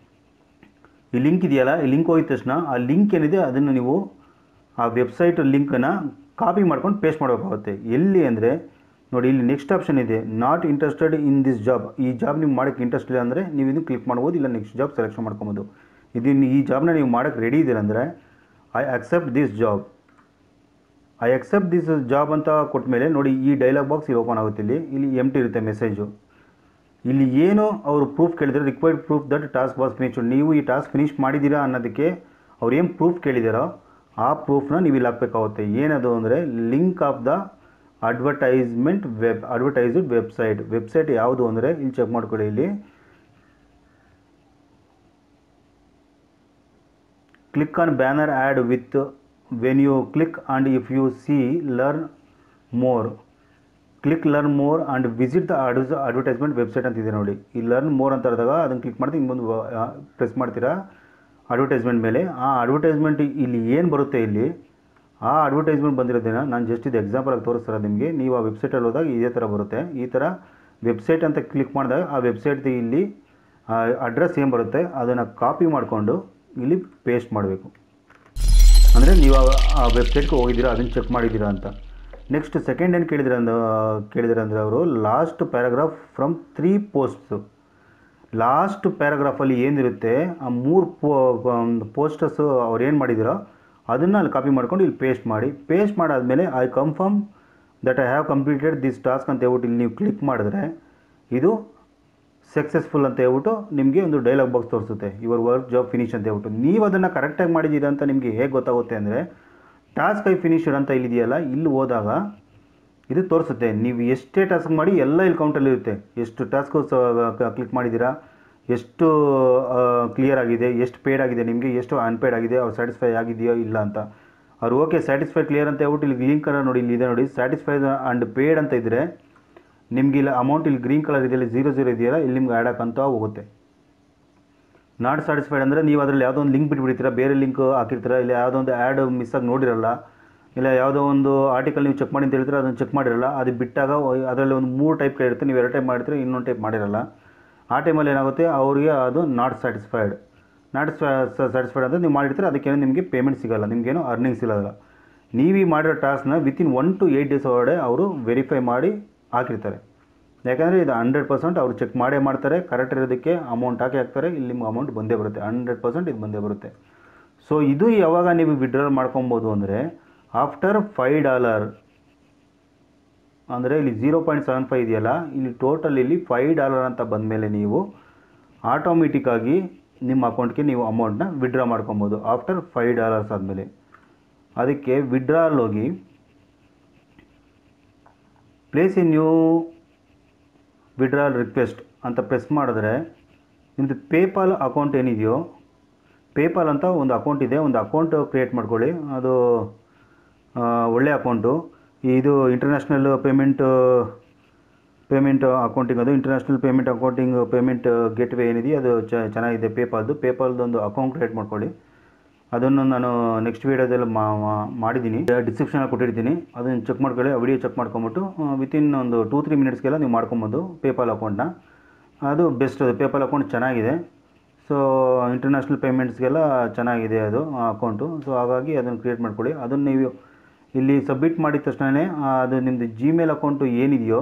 ಈ ಲಿಂಕ್ ಇದೆಯಲ್ಲ ಈ ಲಿಂಕ್ ಹೋಗಿದ ತಕ್ಷಣ ಆ ಲಿಂಕ್ ಏನಿದೆ ಅದನ್ನು ನೀವು ಆ ವೆಬ್ಸೈಟ್ ಲಿಂಕನ್ನು ಕಾಪಿ ಮಾಡ್ಕೊಂಡು ಪೇಸ್ಟ್ ಮಾಡಬೇಕಾಗುತ್ತೆ ಎಲ್ಲಿ ಅಂದರೆ ನೋಡಿ ಇಲ್ಲಿ ನೆಕ್ಸ್ಟ್ ಆಪ್ಷನ್ ಇದೆ not interested in this job ಈ ಜಾಬ್ ನೀವು ಮಾಡೋಕ್ಕೆ ಇಂಟ್ರೆಸ್ಟ್ ಇಲ್ಲ ಅಂದರೆ ನೀವು ಇದನ್ನು ಕ್ಲಿಕ್ ಮಾಡ್ಬೋದು ಇಲ್ಲ ನೆಕ್ಸ್ಟ್ ಜಾಬ್ ಸೆಲೆಕ್ಷನ್ ಮಾಡ್ಕೊಬೋದು ಇದನ್ನು ಈ ಜಾಬ್ನ ನೀವು ಮಾಡೋಕ್ಕೆ ರೆಡಿ ಇದ್ದೀರ ಅಂದರೆ I accept this job I accept this job ಅಂತ ಕೊಟ್ಟ ಮೇಲೆ ನೋಡಿ ಈ ಡೈಲಾಗ್ ಬಾಕ್ಸ್ ಇಲ್ಲಿ ಓಪನ್ ಆಗುತ್ತೆ ಇಲ್ಲಿ ಇಲ್ಲಿ ಎಮ್ ಟಿ ಇರುತ್ತೆ ಮೆಸೇಜು ಇಲ್ಲಿ ಏನು ಅವರು ಪ್ರೂಫ್ ಕೇಳಿದ್ರೆ required proof that task was finish ನೀವು ಈ ಟಾಸ್ಕ್ ಫಿನಿಶ್ ಮಾಡಿದ್ದೀರಾ ಅನ್ನೋದಕ್ಕೆ ಅವ್ರು ಏನು ಪ್ರೂಫ್ ಕೇಳಿದಾರೋ ಆ ಪ್ರೂಫ್ನ ನೀವು ಇಲ್ಲಿ ಹಾಕಬೇಕಾಗುತ್ತೆ ಏನದು ಅಂದರೆ link of the advertisement web advertised website website ಯಾವುದು ಅಂದರೆ ಇಲ್ಲಿ ಚೆಕ್ ಮಾಡ್ಕೊಳ್ಳಿ ಇಲ್ಲಿ click on banner ad with when you click and if you see learn more click learn more and visit the ads advertisement website ಅಂತಿದೆ ನೋಡಿ ಈ learn more ಅಂತ ಹೇಳಿದಾಗ ಅದನ್ನು ಕ್ಲಿಕ್ ಮಾಡ್ತೀನಿ ಇನ್ನೊಂದು ಪ್ರೆಸ್ ಮಾಡ್ತೀರಾ ಅಡ್ವರ್ಟೈಸ್ಮೆಂಟ್ ಮೇಲೆ ಆ ಅಡ್ವರ್ಟೈಸ್ಮೆಂಟ್ ಇಲ್ಲಿ ಏನು ಬರುತ್ತೆ ಇಲ್ಲಿ ಆ ಅಡ್ವರ್ಟೈಸ್ಮೆಂಟ್ ಬಂದಿರೋದೇನ ನಾನು ಜಸ್ಟ್ ಇದು ಎಕ್ಸಾಂಪಲ್ ಆಗಿ ತೋರಿಸ್ತಾರೆ ನಿಮಗೆ ನೀವು ಆ ವೆಬ್ಸೈಟಲ್ಲಿ ಹೋದಾಗ ಇದೇ ಥರ ಬರುತ್ತೆ ಈ ಥರ ವೆಬ್ಸೈಟ್ ಅಂತ ಕ್ಲಿಕ್ ಮಾಡಿದಾಗ ಆ ವೆಬ್ಸೈಟ್ದು ಇಲ್ಲಿ ಅಡ್ರೆಸ್ ಏನು ಬರುತ್ತೆ ಅದನ್ನು ಕಾಪಿ ಮಾಡಿಕೊಂಡು ಇಲ್ಲಿ ಪೇಸ್ಟ್ ಮಾಡಬೇಕು ಅಂದರೆ ನೀವು ಆ- ಆ ವೆಬ್ಸೈಟ್ಗೆ ಹೋಗಿದ್ದೀರಾ ಅದನ್ನು ಚೆಕ್ ಮಾಡಿದ್ದೀರಾ ಅಂತ ನೆಕ್ಸ್ಟ್ ಸೆಕೆಂಡ್ ಏನು ಕೇಳಿದ್ರೆ ಅಂದ ಕೇಳಿದ್ರೆ ಅಂದರೆ ಅವರು last paragraph from three posts last ಪ್ಯಾರಾಗ್ರಾಫಲ್ಲಿ ಏನಿರುತ್ತೆ ಆ ಮೂರು ಪೋ ಪೋಸ್ಟರ್ಸು ಅವ್ರು ಏನು ಮಾಡಿದ್ದೀರೋ ಅದನ್ನು ಅಲ್ಲಿ ಕಾಪಿ ಮಾಡ್ಕೊಂಡು ಇಲ್ಲಿ ಪೇಸ್ಟ್ ಮಾಡಿ ಪೇಸ್ಟ್ ಮಾಡಾದಮೇಲೆ I confirm that I have completed this task ಅಂತ ಹೇಳ್ಬಿಟ್ಟು ಇಲ್ಲಿ ನೀವು ಕ್ಲಿಕ್ ಮಾಡಿದ್ರೆ ಇದು ಸಕ್ಸಸ್ಫುಲ್ ಅಂತ ಹೇಳ್ಬಿಟ್ಟು ನಿಮಗೆ ಒಂದು ಡೈಲಾಗ್ ಬಾಕ್ಸ್ ತೋರಿಸುತ್ತೆ ಯುವರ್ ವರ್ಕ್ ಜಾಬ್ ಫಿನಿಶ್ ಅಂತ ಹೇಳ್ಬಿಟ್ಟು ನೀವು ಅದನ್ನು ಕರೆಕ್ಟಾಗಿ ಮಾಡಿದ್ದೀರಾ ಅಂತ ನಿಮಗೆ ಹೇಗೆ ಗೊತ್ತಾಗುತ್ತೆ ಅಂದರೆ ಟಾಸ್ಕ್ ಐ ಫಿನಿಶ್ಡ್ ಅಂತ ಇಲ್ಲಿದೆಯಲ್ಲ ಇಲ್ಲಿ ಹೋದಾಗ ಇದು ತೋರಿಸುತ್ತೆ ನೀವು ಎಷ್ಟೇ ಟಾಸ್ಕ್ ಮಾಡಿ ಎಲ್ಲ ಇಲ್ಲಿ ಕೌಂಟಲ್ಲಿ ಇರುತ್ತೆ ಎಷ್ಟು ಟಾಸ್ಕು ಕ್ಲಿಕ್ ಮಾಡಿದ್ದೀರಾ ಎಷ್ಟು ಕ್ಲಿಯರ್ ಆಗಿದೆ ಎಷ್ಟು ಪೇಡ್ ಆಗಿದೆ ನಿಮಗೆ ಎಷ್ಟು ಅನ್ಪೇಡ್ ಆಗಿದೆ ಅವ್ರು ಸ್ಯಾಟಿಸ್ಫೈ ಆಗಿದೆಯೋ ಇಲ್ಲ ಅಂತ ಅವ್ರು ಓಕೆ ಸ್ಯಾಟಿಸ್ಫೈ ಕ್ಲಿಯರ್ ಅಂತ ಹೇಳ್ಬಿಟ್ಟು ಇಲ್ಲಿ ಗ್ರೀನ್ ಕಲರ್ ನೋಡಿ ಇಲ್ಲಿ ಇದೆ ನೋಡಿ ಸ್ಯಾಟಿಸ್ಫೈಡ್ ಆ್ಯಂಡ್ ಪೇಡ್ ಅಂತ ಇದ್ದರೆ ನಿಮ್ಗೆ ಇಲ್ಲ ಅಮೌಂಟ್ ಇಲ್ಲಿ ಗ್ರೀನ್ ಕಲರ್ ಇದೆಯಲ್ಲ ಜೀರೋ ಜೀರೋ ಇದೆಯಲ್ಲ ಇಲ್ಲಿ ನಿಮ್ಗೆ ಆ್ಯಡ್ ಹಾಕಂತ ಹೋಗುತ್ತೆ ನಾಟ್ ಸ್ಯಾಟಿಸ್ಫೈಡ್ ಅಂದರೆ ನೀವು ಅದರಲ್ಲಿ ಯಾವುದೋ ಒಂದು ಲಿಂಕ್ ಬಿಟ್ಬಿಡ್ತೀರಾ ಬೇರೆ ಲಿಂಕ್ ಹಾಕಿರ್ತೀರಾ ಇಲ್ಲ ಯಾವುದೋ ಒಂದು ಆ್ಯಡ್ ಮಿಸ್ ಆಗಿ ನೋಡಿರಲ್ಲ ಇಲ್ಲ ಯಾವುದೋ ಒಂದು ಆರ್ಟಿಕಲ್ ನೀವು ಚೆಕ್ ಮಾಡಿ ಅಂತ ಹೇಳ್ತೀರಾ ಅದನ್ನು ಚೆಕ್ ಮಾಡಿರಲ್ಲ ಅದು ಬಿಟ್ಟಾಗ ಅದರಲ್ಲಿ ಒಂದು ಮೂರು ಟೈಪ್ ಇರುತ್ತೆ ನೀವು ಎರಡು ಟೈಪ್ ಮಾಡಿದ್ರೆ ಇನ್ನೊಂದು ಟೈಪ್ ಮಾಡಿರಲ್ಲ ಆ ಟೈಮಲ್ಲಿ ಏನಾಗುತ್ತೆ ಅವರಿಗೆ ಅದು ನಾಟ್ ಸ್ಯಾಟಿಸ್ಫೈಡ್ ನಾಟ್ ಸ್ಯಾಟಿಸ್ಫೈಡ್ ಅಂದರೆ ನೀವು ಮಾಡಿರ್ತೀರ ಅದಕ್ಕೇನು ನಿಮಗೆ ಪೇಮೆಂಟ್ ಸಿಗಲ್ಲ ನಿಮಗೇನು ಅರ್ನಿಂಗ್ ಸಿಗಲ್ಲ ನೀವು ಈ ಮಾಡಿರೋ ಟಾಸ್ಕ್ನ within one to eight days ಒಳಗಡೆ ಅವರು ವೆರಿಫೈ ಮಾಡಿ ಹಾಕಿರ್ತಾರೆ ಯಾಕಂದರೆ ಇದು ಹಂಡ್ರೆಡ್ ಪರ್ಸೆಂಟ್ ಅವ್ರು ಚೆಕ್ ಮಾಡೇ ಮಾಡ್ತಾರೆ ಕರೆಕ್ಟ್ ಇರೋದಕ್ಕೆ ಅಮೌಂಟ್ ಹಾಕಿ ಹಾಕ್ತಾರೆ ಇಲ್ಲಿ ನಿಮ್ಗೆ ಅಮೌಂಟ್ ಬಂದೇ ಬರುತ್ತೆ ಹಂಡ್ರೆಡ್ ಪರ್ಸೆಂಟ್ ಇದು ಬಂದೇ ಬರುತ್ತೆ ಸೊ ಇದು ಯಾವಾಗ ನೀವು ವಿಡ್ರಾಲ್ ಮಾಡ್ಕೊಬೋದು ಅಂದರೆ ಆಫ್ಟರ್ ಫೈವ್ ಡಾಲರ್ ಅಂದರೆ ಇಲ್ಲಿ ಜೀರೋ ಪಾಯಿಂಟ್ ಸೆವೆನ್ ಫೈವ್ ಇದೆಯಲ್ಲ ಇಲ್ಲಿ ಟೋಟಲ್ ಇಲ್ಲಿ ಫೈವ್ ಡಾಲರ್ ಅಂತ ಬಂದಮೇಲೆ ನೀವು ಆಟೋಮೆಟಿಕ್ಕಾಗಿ ನಿಮ್ಮ ಅಕೌಂಟ್ಗೆ ನೀವು ಅಮೌಂಟ್ನ ವಿಡ್ರಾ ಮಾಡ್ಕೊಬೋದು ಆಫ್ಟರ್ ಫೈವ್ ಡಾಲರ್ಸ್ ಆದಮೇಲೆ ಅದಕ್ಕೆ ವಿಡ್ರಾಲ್ ಹೋಗಿ place in new withdrawal request ಅಂತ ಪ್ರೆಸ್ ಮಾಡಿದ್ರೆ ನಿಮ್ಮದು ಪೇಪಾಲ್ ಅಕೌಂಟ್ ಏನಿದೆಯೋ ಪೇಪಾಲ್ ಅಂತ ಒಂದು ಅಕೌಂಟ್ ಇದೆ ಒಂದು ಅಕೌಂಟ್ ಕ್ರಿಯೇಟ್ ಮಾಡ್ಕೊಳ್ಳಿ ಅದು ಆ, ಒಳ್ಳೆ ಅಕೌಂಟು ಇದು ಇಂಟರ್ನ್ಯಾಷನಲ್ ಪೇಮೆಂಟ್ ಪೇಮೆಂಟ್ ಅಕೌಂಟಿಂಗ್ ಅದು international payment accounting payment gateway ಏನಿದೆಯೋ ಅದು ಚ ಚೆನ್ನಾಗಿದೆ ಪೇಪಾಲ್ದು ಪೇಪಾಲ್ದು ಒಂದು ಅಕೌಂಟ್ ಕ್ರಿಯೇಟ್ ಮಾಡ್ಕೊಳ್ಳಿ ಅದನ್ನು ನಾನು ನೆಕ್ಸ್ಟ್ ವೀಡಿಯೋದಲ್ಲಿ ಮಾಡಿದ್ದೀನಿ ಡಿಸ್ಕ್ರಿಪ್ಷನಲ್ಲಿ ಕೊಟ್ಟಿರ್ತೀನಿ ಅದನ್ನು ಚೆಕ್ ಮಾಡ್ಕೊಳ್ಳಿ ಆ ವಿಡಿಯೋ ಚೆಕ್ ಮಾಡ್ಕೊಂಬಿಟ್ಟು ವಿತಿನ್ ಒಂದು ಟೂ ತ್ರೀ ಮಿನಿಟ್ಸ್ಗೆಲ್ಲ ನೀವು ಮಾಡ್ಕೊಬೋದು ಪೇಪಾಲ್ ಅಕೌಂಟ್ನ ಅದು ಬೆಸ್ಟ್ ಅದು ಪೇಪಾಲ್ ಅಕೌಂಟ್ ಚೆನ್ನಾಗಿದೆ ಸೊ ಇಂಟರ್ನ್ಯಾಷನಲ್ ಪೇಮೆಂಟ್ಸ್ಗೆಲ್ಲ ಚೆನ್ನಾಗಿದೆ ಅದು ಅಕೌಂಟು ಸೊ ಹಾಗಾಗಿ ಅದನ್ನು ಕ್ರಿಯೇಟ್ ಮಾಡ್ಕೊಳ್ಳಿ ಅದನ್ನು ನೀವು ಇಲ್ಲಿ ಸಬ್ಮಿಟ್ ಮಾಡಿದ ತಕ್ಷಣವೇ ಅದು ನಿಮ್ಮದು ಜಿಮೇಲ್ ಅಕೌಂಟು ಏನಿದೆಯೋ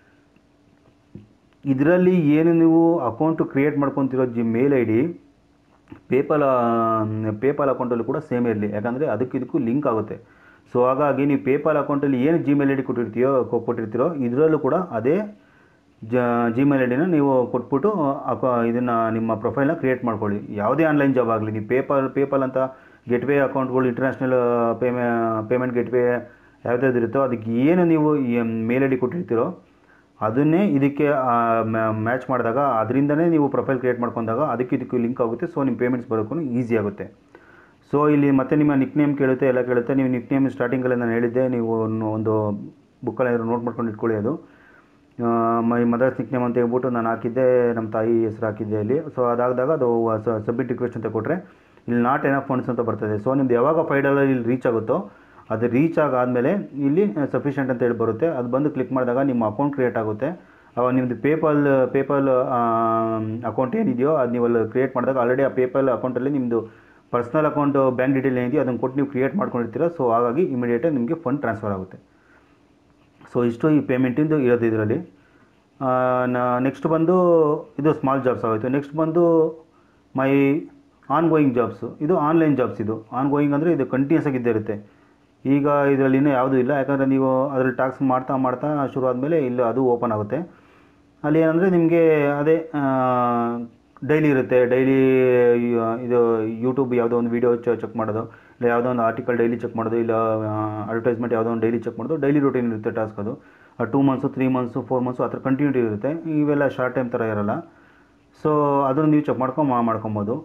ಇದರಲ್ಲಿ ಏನು ನೀವು ಅಕೌಂಟು ಕ್ರಿಯೇಟ್ ಮಾಡ್ಕೊತಿರೋ Gmail ID PayPal PayPal ಅಕೌಂಟಲ್ಲೂ ಕೂಡ ಸೇಮ್ ಇರಲಿ ಯಾಕಂದರೆ ಅದಕ್ಕೆ ಇದಕ್ಕೂ ಲಿಂಕ್ ಆಗುತ್ತೆ ಸೊ ಹಾಗಾಗಿ ನೀವು ಪೇಪಾಲ್ ಅಕೌಂಟಲ್ಲಿ ಏನು ಜಿಮೇಲ್ ಐ ಡಿ ಕೊಟ್ಟಿರ್ತೀಯೋ ಕೊ- ಕೊಟ್ಟಿರ್ತೀರೋ ಇದರಲ್ಲೂ ಕೂಡ ಅದೇ ಜ ಜಿಮೇಲ್ ಐ ಡಿನ ನೀವು ಕೊಟ್ಬಿಟ್ಟು ಅಕ ಇದನ್ನು ನಿಮ್ಮ ಪ್ರೊಫೈಲ್ನ ಕ್ರಿಯೇಟ್ ಮಾಡ್ಕೊಳ್ಳಿ ಯಾವುದೇ ಆನ್ಲೈನ್ ಜಾಬ್ ಆಗಲಿ ನೀವು ಪೇಪಾಲ್ ಪೇಪಾಲ್ ಅಂತ ಗೆಟ್ವೇ ಅಕೌಂಟ್ಗಳು ಇಂಟರ್ನ್ಯಾಷನಲ್ ಪೇಮೆ ಪೇಮೆಂಟ್ ಗೆಟ್ವೇ ಯಾವ್ದಾದ್ರು ಇರುತ್ತೋ ಅದಕ್ಕೆ ಏನು ನೀವು ಮೇಲ್ ಐ ಡಿ ಕೊಟ್ಟಿರ್ತೀರೋ ಅದನ್ನೇ ಇದಕ್ಕೆ ಮ್ಯಾಚ್ ಮಾಡಿದಾಗ ಅದರಿಂದನೇ ನೀವು ಪ್ರೊಫೈಲ್ ಕ್ರಿಯೇಟ್ ಮಾಡ್ಕೊಂಡಾಗ ಅದಕ್ಕೆ ಇದಕ್ಕೆ ಲಿಂಕ್ ಆಗುತ್ತೆ ಸೊ ನಿಮ್ಮ ಪೇಮೆಂಟ್ಸ್ ಬರೋಕ್ಕೂ ಈಸಿ ಆಗುತ್ತೆ ಸೊ ಇಲ್ಲಿ ಮತ್ತೆ ನಿಮ್ಮ ನಿಕ್ ನೇಮ್ ಕೇಳುತ್ತೆ ಎಲ್ಲ ಕೇಳುತ್ತೆ ನೀವು ನಿಕ್ ನೇಮ್ ಸ್ಟಾರ್ಟಿಂಗಲ್ಲಿ ನಾನು ಹೇಳಿದ್ದೆ ನೀವು ಒಂದು- ಒಂದು ಬುಕ್ಕಲ್ಲಿ ಏನಾದ್ರು ನೋಟ್ ಮಾಡ್ಕೊಂಡು ಇಟ್ಕೊಳ್ಳಿ ಅದು ಮೈ ಮದರ್ಸ್ ನಿಕ್ ನೇಮ್ ಅಂತ ಹೇಳ್ಬಿಟ್ಟು ನಾನು ಹಾಕಿದ್ದೆ ನಮ್ಮ ತಾಯಿ ಹೆಸರು ಹಾಕಿದ್ದೆ ಇಲ್ಲಿ ಸೊ ಅದಾದಾಗ ಅದು ಸಬ್ಮಿಟ್ ರಿಕ್ವೆಸ್ಟ್ ಅಂತ ಕೊಟ್ಟರೆ ಇಲ್ಲಿ ನಾಟ್ ಎನಫ್ ಫಂಡ್ಸ್ ಅಂತ ಬರ್ತದೆ ಸೊ ನಿಮ್ದು ಯಾವಾಗ ಫೈವ್ ಡಾಲರ್ ಇಲ್ಲಿ ರೀಚ್ ಆಗುತ್ತೋ ಅದು ರೀಚ್ ಆಗಾದಮೇಲೆ ಇಲ್ಲಿ ಸಫಿಷಿಯೆಂಟ್ ಅಂತ ಹೇಳಿ ಬರುತ್ತೆ ಅದು ಬಂದು ಕ್ಲಿಕ್ ಮಾಡಿದಾಗ ನಿಮ್ಮ ಅಕೌಂಟ್ ಕ್ರಿಯೇಟ್ ಆಗುತ್ತೆ ಅವಾಗ ನಿಮ್ಮದು ಪೇಪಾಲ್ ಪೇಪಾಲ್ ಅಕೌಂಟ್ ಏನಿದೆಯೋ ಅದು ನೀವು ಅಲ್ಲಿ ಕ್ರಿಯೇಟ್ ಮಾಡಿದಾಗ ಆಲ್ರೆಡಿ ಆ ಪೇಪಾಲ್ ಅಕೌಂಟಲ್ಲಿ ನಿಮ್ಮದು ಪರ್ಸ್ನಲ್ ಅಕೌಂಟ್ ಬ್ಯಾಂಕ್ ಡೀಟೇಲ್ ಏನಿದೆಯೋ ಅದನ್ನು ಕೊಟ್ಟು ನೀವು ಕ್ರಿಯೇಟ್ ಮಾಡ್ಕೊಂಡಿರ್ತೀರ ಸೊ ಹಾಗಾಗಿ ಇಮಿಡಿಯೇಟಾಗಿ ನಿಮಗೆ ಫಂಡ್ ಟ್ರಾನ್ಸ್ಫರ್ ಆಗುತ್ತೆ ಸೊ ಇಷ್ಟು ಈ ಪೇಮೆಂಟಿಂದು ಇರೋದು ಇದರಲ್ಲಿ ನೆಕ್ಸ್ಟ್ ಬಂದು ಇದು ಸ್ಮಾಲ್ ಜಾಬ್ಸ್ ಆಗೋಯ್ತು ನೆಕ್ಸ್ಟ್ ಬಂದು ಮೈ ಆನ್ ಗೋಯಿಂಗ್ ಜಾಬ್ಸು ಇದು ಆನ್ಲೈನ್ ಜಾಬ್ಸ್ ಇದು ಆನ್ ಗೋಯಿಂಗ್ ಅಂದರೆ ಇದು ಕಂಟಿನ್ಯೂಸ್ ಆಗಿ ಇದ್ದೇ ಇರುತ್ತೆ ಈಗ ಇದರಲ್ಲಿ ಇನ್ನೂ ಯಾವುದೂ ಇಲ್ಲ ಯಾಕಂದರೆ ನೀವು ಅದರಲ್ಲಿ ಟಾಕ್ಸ್ ಮಾಡ್ತಾ ಮಾಡ್ತಾ ಶುರು ಆದಮೇಲೆ ಇಲ್ಲಿ ಅದು ಓಪನ್ ಆಗುತ್ತೆ ಅಲ್ಲಿ ಏನಂದರೆ ನಿಮಗೆ ಅದೇ ಡೈಲಿ ಇರುತ್ತೆ ಡೈಲಿ ಇದು ಯೂಟ್ಯೂಬ್ ಯಾವುದೋ ಒಂದು ವೀಡಿಯೋ ಚೆಕ್ ಮಾಡೋದು ಇಲ್ಲ ಯಾವುದೋ ಒಂದು ಆರ್ಟಿಕಲ್ ಡೈಲಿ ಚೆಕ್ ಮಾಡೋದು ಇಲ್ಲ ಅಡ್ವರ್ಟೈಸ್ಮೆಂಟ್ ಯಾವುದೋ ಒಂದು ಡೈಲಿ ಚೆಕ್ ಮಾಡೋದು ಡೈಲಿ ರೂಟೀನ್ ಇರುತ್ತೆ ಟಾಸ್ಕ್ ಅದು two months three months four months ಆ ಥರ ಕಂಟಿನ್ಯೂಟಿ ಇರುತ್ತೆ ಇವೆಲ್ಲ ಶಾರ್ಟ್ ಟೈಮ್ ಥರ ಇರಲ್ಲ ಸೊ ಅದನ್ನು ನೀವು ಚೆಕ್ ಮಾಡ್ಕೊಂಡು ಮಾ- ಮಾಡ್ಕೊಬೋದು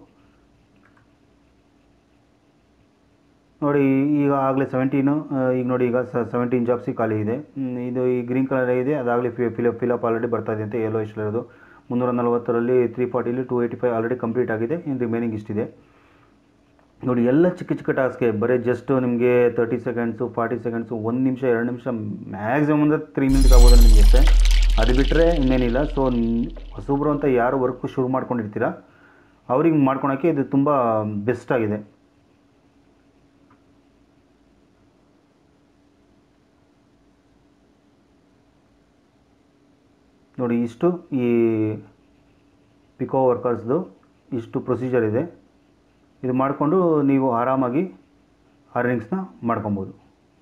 ನೋಡಿ ಈಗ ಆಗಲೇ ಸೆವೆಂಟೀನು ಈಗ ನೋಡಿ ಈಗ ಸೆವೆಂಟೀನ್ ಜಾಬ್ಸಿಗೆ ಖಾಲಿ ಇದೆ ಹ್ಮ್, ಇದು ಈ ಗ್ರೀನ್ ಕಲರ್ ಇದೆ ಅದಾಗಲೇ ಫಿಲಪ್ ಫಿಲಪ್ ಆಲ್ರೆಡಿ ಬರ್ತಾ ಇದೆ ಅಂತ ಎಲ್ಲೋ ಇರೋದು ಮುನ್ನೂರ ನಲವತ್ತರಲ್ಲಿ ತ್ರೀ ಫಾರ್ಟಿಲಿ two eighty five already complete ಆಗಿದೆ ಇನ್ನು ರಿಮೈನಿಂಗ್ ಇಷ್ಟಿದೆ ನೋಡಿ ಎಲ್ಲ ಚಿಕ್ಕ ಚಿಕ್ಕ ಟಾಸ್ಕೆ ಬರೀ ಜಸ್ಟ್ ನಿಮಗೆ ತರ್ಟಿ ಸೆಕೆಂಡ್ಸು ಫಾರ್ಟಿ ಸೆಕೆಂಡ್ಸು ಒಂದು ನಿಮಿಷ ಎರಡು ನಿಮಿಷ ಮ್ಯಾಕ್ಸಿಮಮ್ ಅಂದರೆ ತ್ರೀ ಮಿನಿಟ್ಸ್ ಆಗ್ಬೋದು ನಿಮಗೆ ಅಷ್ಟೇ ಅದು ಬಿಟ್ಟರೆ ಇನ್ನೇನಿಲ್ಲ ಸೊ ಹೊಸಬ್ರು ಅಂತ ಯಾರು ವರ್ಕ್ ಶುರು ಮಾಡ್ಕೊಂಡಿರ್ತೀರ ಅವ್ರಿಗೆ ಮಾಡ್ಕೊಳಕ್ಕೆ ಇದು ತುಂಬ ಬೆಸ್ಟ್ ಆಗಿದೆ ನೋಡಿ ಇಷ್ಟು ಈ ಪಿಕೋ ವರ್ಕರ್ಸ್ದು ಇಷ್ಟು ಪ್ರೊಸೀಜರ್ ಇದೆ ಇದು ಮಾಡಿಕೊಂಡು ನೀವು ಆರಾಮಾಗಿ ಅರ್ನಿಂಗ್ಸ್ನ ಮಾಡ್ಕೊಬೋದು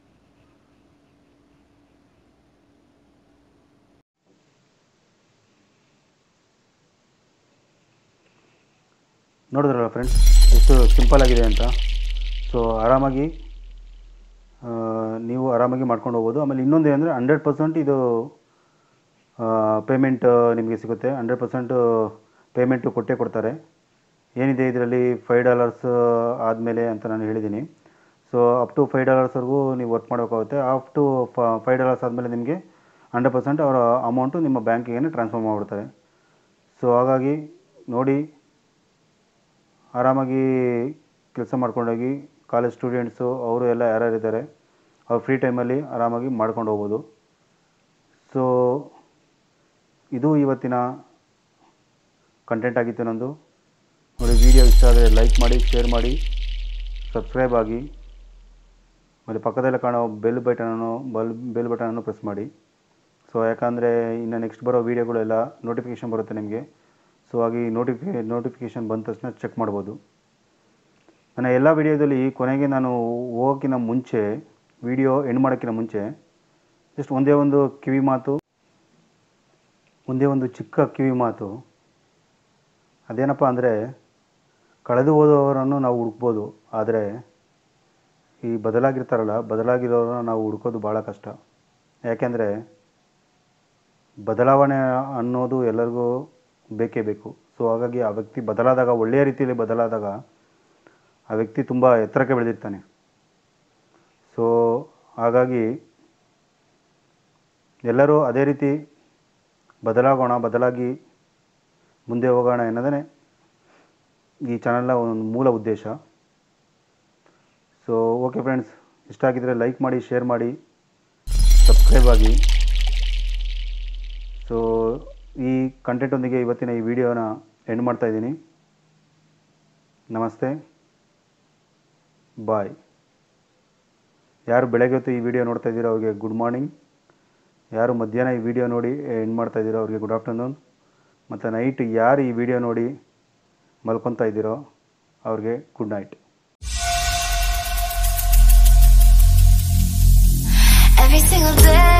ನೋಡಿದ್ರಲ್ಲ ಫ್ರೆಂಡ್ಸ್ ಎಷ್ಟು ಸಿಂಪಲ್ ಆಗಿದೆ ಅಂತ ಸೊ ಆರಾಮಾಗಿ ಆ, ನೀವು ಆರಾಮಾಗಿ ಮಾಡ್ಕೊಂಡು ಹೋಗ್ಬೋದು ಆಮೇಲೆ ಇನ್ನೊಂದು ಏನಂದರೆ ಹಂಡ್ರೆಡ್ ಪರ್ಸೆಂಟ್ ಇದು ಪೇಮೆಂಟ್ ನಿಮಗೆ ಸಿಗುತ್ತೆ ಹಂಡ್ರೆಡ್ ಪರ್ಸೆಂಟ್ ಪೇಮೆಂಟು ಕೊಟ್ಟೇ ಕೊಡ್ತಾರೆ ಏನಿದೆ ಇದರಲ್ಲಿ ಫೈವ್ ಡಾಲರ್ಸ್ ಆದಮೇಲೆ ಅಂತ ನಾನು ಹೇಳಿದ್ದೀನಿ ಸೊ ಅಪ್ ಟು ಫೈವ್ ಡಾಲರ್ಸ್ವರೆಗೂ ನೀವು ವರ್ಕ್ ಮಾಡಬೇಕಾಗುತ್ತೆ ಅಪ್ ಟು ಫೈವ್ ಡಾಲರ್ಸ್ ಆದಮೇಲೆ ನಿಮಗೆ ಹಂಡ್ರೆಡ್ ಪರ್ಸೆಂಟ್ ಅವರ ಅಮೌಂಟು ನಿಮ್ಮ ಬ್ಯಾಂಕಿಗೆ ಟ್ರಾನ್ಸ್ಫರ್ ಮಾಡಿಬಿಡ್ತಾರೆ ಸೊ ಹಾಗಾಗಿ ನೋಡಿ ಆರಾಮಾಗಿ ಕೆಲಸ ಮಾಡ್ಕೊಂಡೋಗಿ ಕಾಲೇಜ್ ಸ್ಟೂಡೆಂಟ್ಸು ಅವರು ಎಲ್ಲ ಯಾರ್ಯಾರಿದ್ದಾರೆ ಅವ್ರು ಫ್ರೀ ಟೈಮಲ್ಲಿ ಆರಾಮಾಗಿ ಮಾಡ್ಕೊಂಡು ಹೋಗ್ಬೋದು ಸೊ ಇದು ಇವತ್ತಿನ ಕಂಟೆಂಟ್ ಆಗಿತ್ತು ನಂದು ನೋಡಿ ವಿಡಿಯೋ ಇಷ್ಟ ಆದರೆ ಲೈಕ್ ಮಾಡಿ ಶೇರ್ ಮಾಡಿ ಸಬ್ಸ್ಕ್ರೈಬ್ ಆಗಿ ಮತ್ತು ಪಕ್ಕದಲ್ಲೇ ಕಾಣೋ ಬೆಲ್ ಬಟನನ್ನು ಬಲ್ ಬೆಲ್ ಬಟನನ್ನು ಪ್ರೆಸ್ ಮಾಡಿ ಸೊ ಯಾಕಂದರೆ ಇನ್ನು ನೆಕ್ಸ್ಟ್ ಬರೋ ವೀಡಿಯೋಗಳೆಲ್ಲ ನೋಟಿಫಿಕೇಷನ್ ಬರುತ್ತೆ ನಿಮಗೆ ಸೊ ಹಾಗೆ ನೋಟಿಫಿ ನೋಟಿಫಿಕೇಷನ್ ಬಂದ ತಕ್ಷಣ ಚೆಕ್ ಮಾಡ್ಬೋದು ನನ್ನ ಎಲ್ಲ ವಿಡಿಯೋದಲ್ಲಿ ಕೊನೆಗೆ ನಾನು ಹೋಗೋಕ್ಕಿಂತ ಮುಂಚೆ ವಿಡಿಯೋ ಎಂಡ್ ಮಾಡೋಕ್ಕಿಂತ ಮುಂಚೆ ಜಸ್ಟ್ ಒಂದೇ ಒಂದು ಕಿವಿ ಮಾತು ಒಂದೇ ಒಂದು ಚಿಕ್ಕ ಕಿವಿ ಮಾತು ಅದೇನಪ್ಪ ಅಂದರೆ ಕಳೆದು ಹೋದವರನ್ನು ನಾವು ಹುಡುಕ್ಬೋದು ಆದರೆ ಈ ಬದಲಾಗಿರ್ತಾರಲ್ಲ ಬದಲಾಗಿರೋರನ್ನ ನಾವು ಹುಡ್ಕೋದು ಭಾಳ ಕಷ್ಟ ಯಾಕೆಂದರೆ ಬದಲಾವಣೆ ಅನ್ನೋದು ಎಲ್ಲರಿಗೂ ಬೇಕೇ ಬೇಕು ಸೊ ಹಾಗಾಗಿ ಆ ವ್ಯಕ್ತಿ ಬದಲಾದಾಗ ಒಳ್ಳೆಯ ರೀತಿಯಲ್ಲಿ ಬದಲಾದಾಗ ಆ ವ್ಯಕ್ತಿ ತುಂಬ ಎತ್ತರಕ್ಕೆ ಬೆಳೆದಿರ್ತಾನೆ ಸೊ ಹಾಗಾಗಿ ಎಲ್ಲರೂ ಅದೇ ರೀತಿ ಬದಲಾಗೋಣ ಬದಲಾಗಿ ಮುಂದೆ ಹೋಗೋಣ ಎನ್ನೋದೇ ಈ ಚಾನಲ್ನ ಒಂದು ಮೂಲ ಉದ್ದೇಶ ಸೊ ಓಕೆ ಫ್ರೆಂಡ್ಸ್ ಇಷ್ಟ ಆಗಿದ್ದರೆ ಲೈಕ್ ಮಾಡಿ ಶೇರ್ ಮಾಡಿ ಸಬ್ಸ್ಕ್ರೈಬ್ ಆಗಿ ಸೊ ಈ ಕಂಟೆಂಟೊಂದಿಗೆ ಇವತ್ತಿನ ಈ ವಿಡಿಯೋನ ಎಂಡ್ ಮಾಡ್ತಾ ಇದ್ದೀನಿ ನಮಸ್ತೆ ಬಾಯ್ ಯಾರು ಬೆಳಗ್ಗೆ ಹೊತ್ತು ಈ ವಿಡಿಯೋ ನೋಡ್ತಾ ಇದ್ದೀರೋ ಅವ್ರಿಗೆ ಗುಡ್ ಮಾರ್ನಿಂಗ್ ಯಾರು ಮಧ್ಯಾಹ್ನ ಈ ವಿಡಿಯೋ ನೋಡಿ ಎಂಡ್ ಮಾಡ್ತಾ ಇದ್ದೀರೋ ಅವ್ರಿಗೆ ಗುಡ್ ಆಫ್ಟರ್ನೂನ್ ಮತ್ತು ನೈಟ್ ಯಾರು ಈ ವಿಡಿಯೋ ನೋಡಿ ಮಲ್ಕೊತಾ ಇದ್ದೀರೋ ಅವ್ರಿಗೆ good night Every single day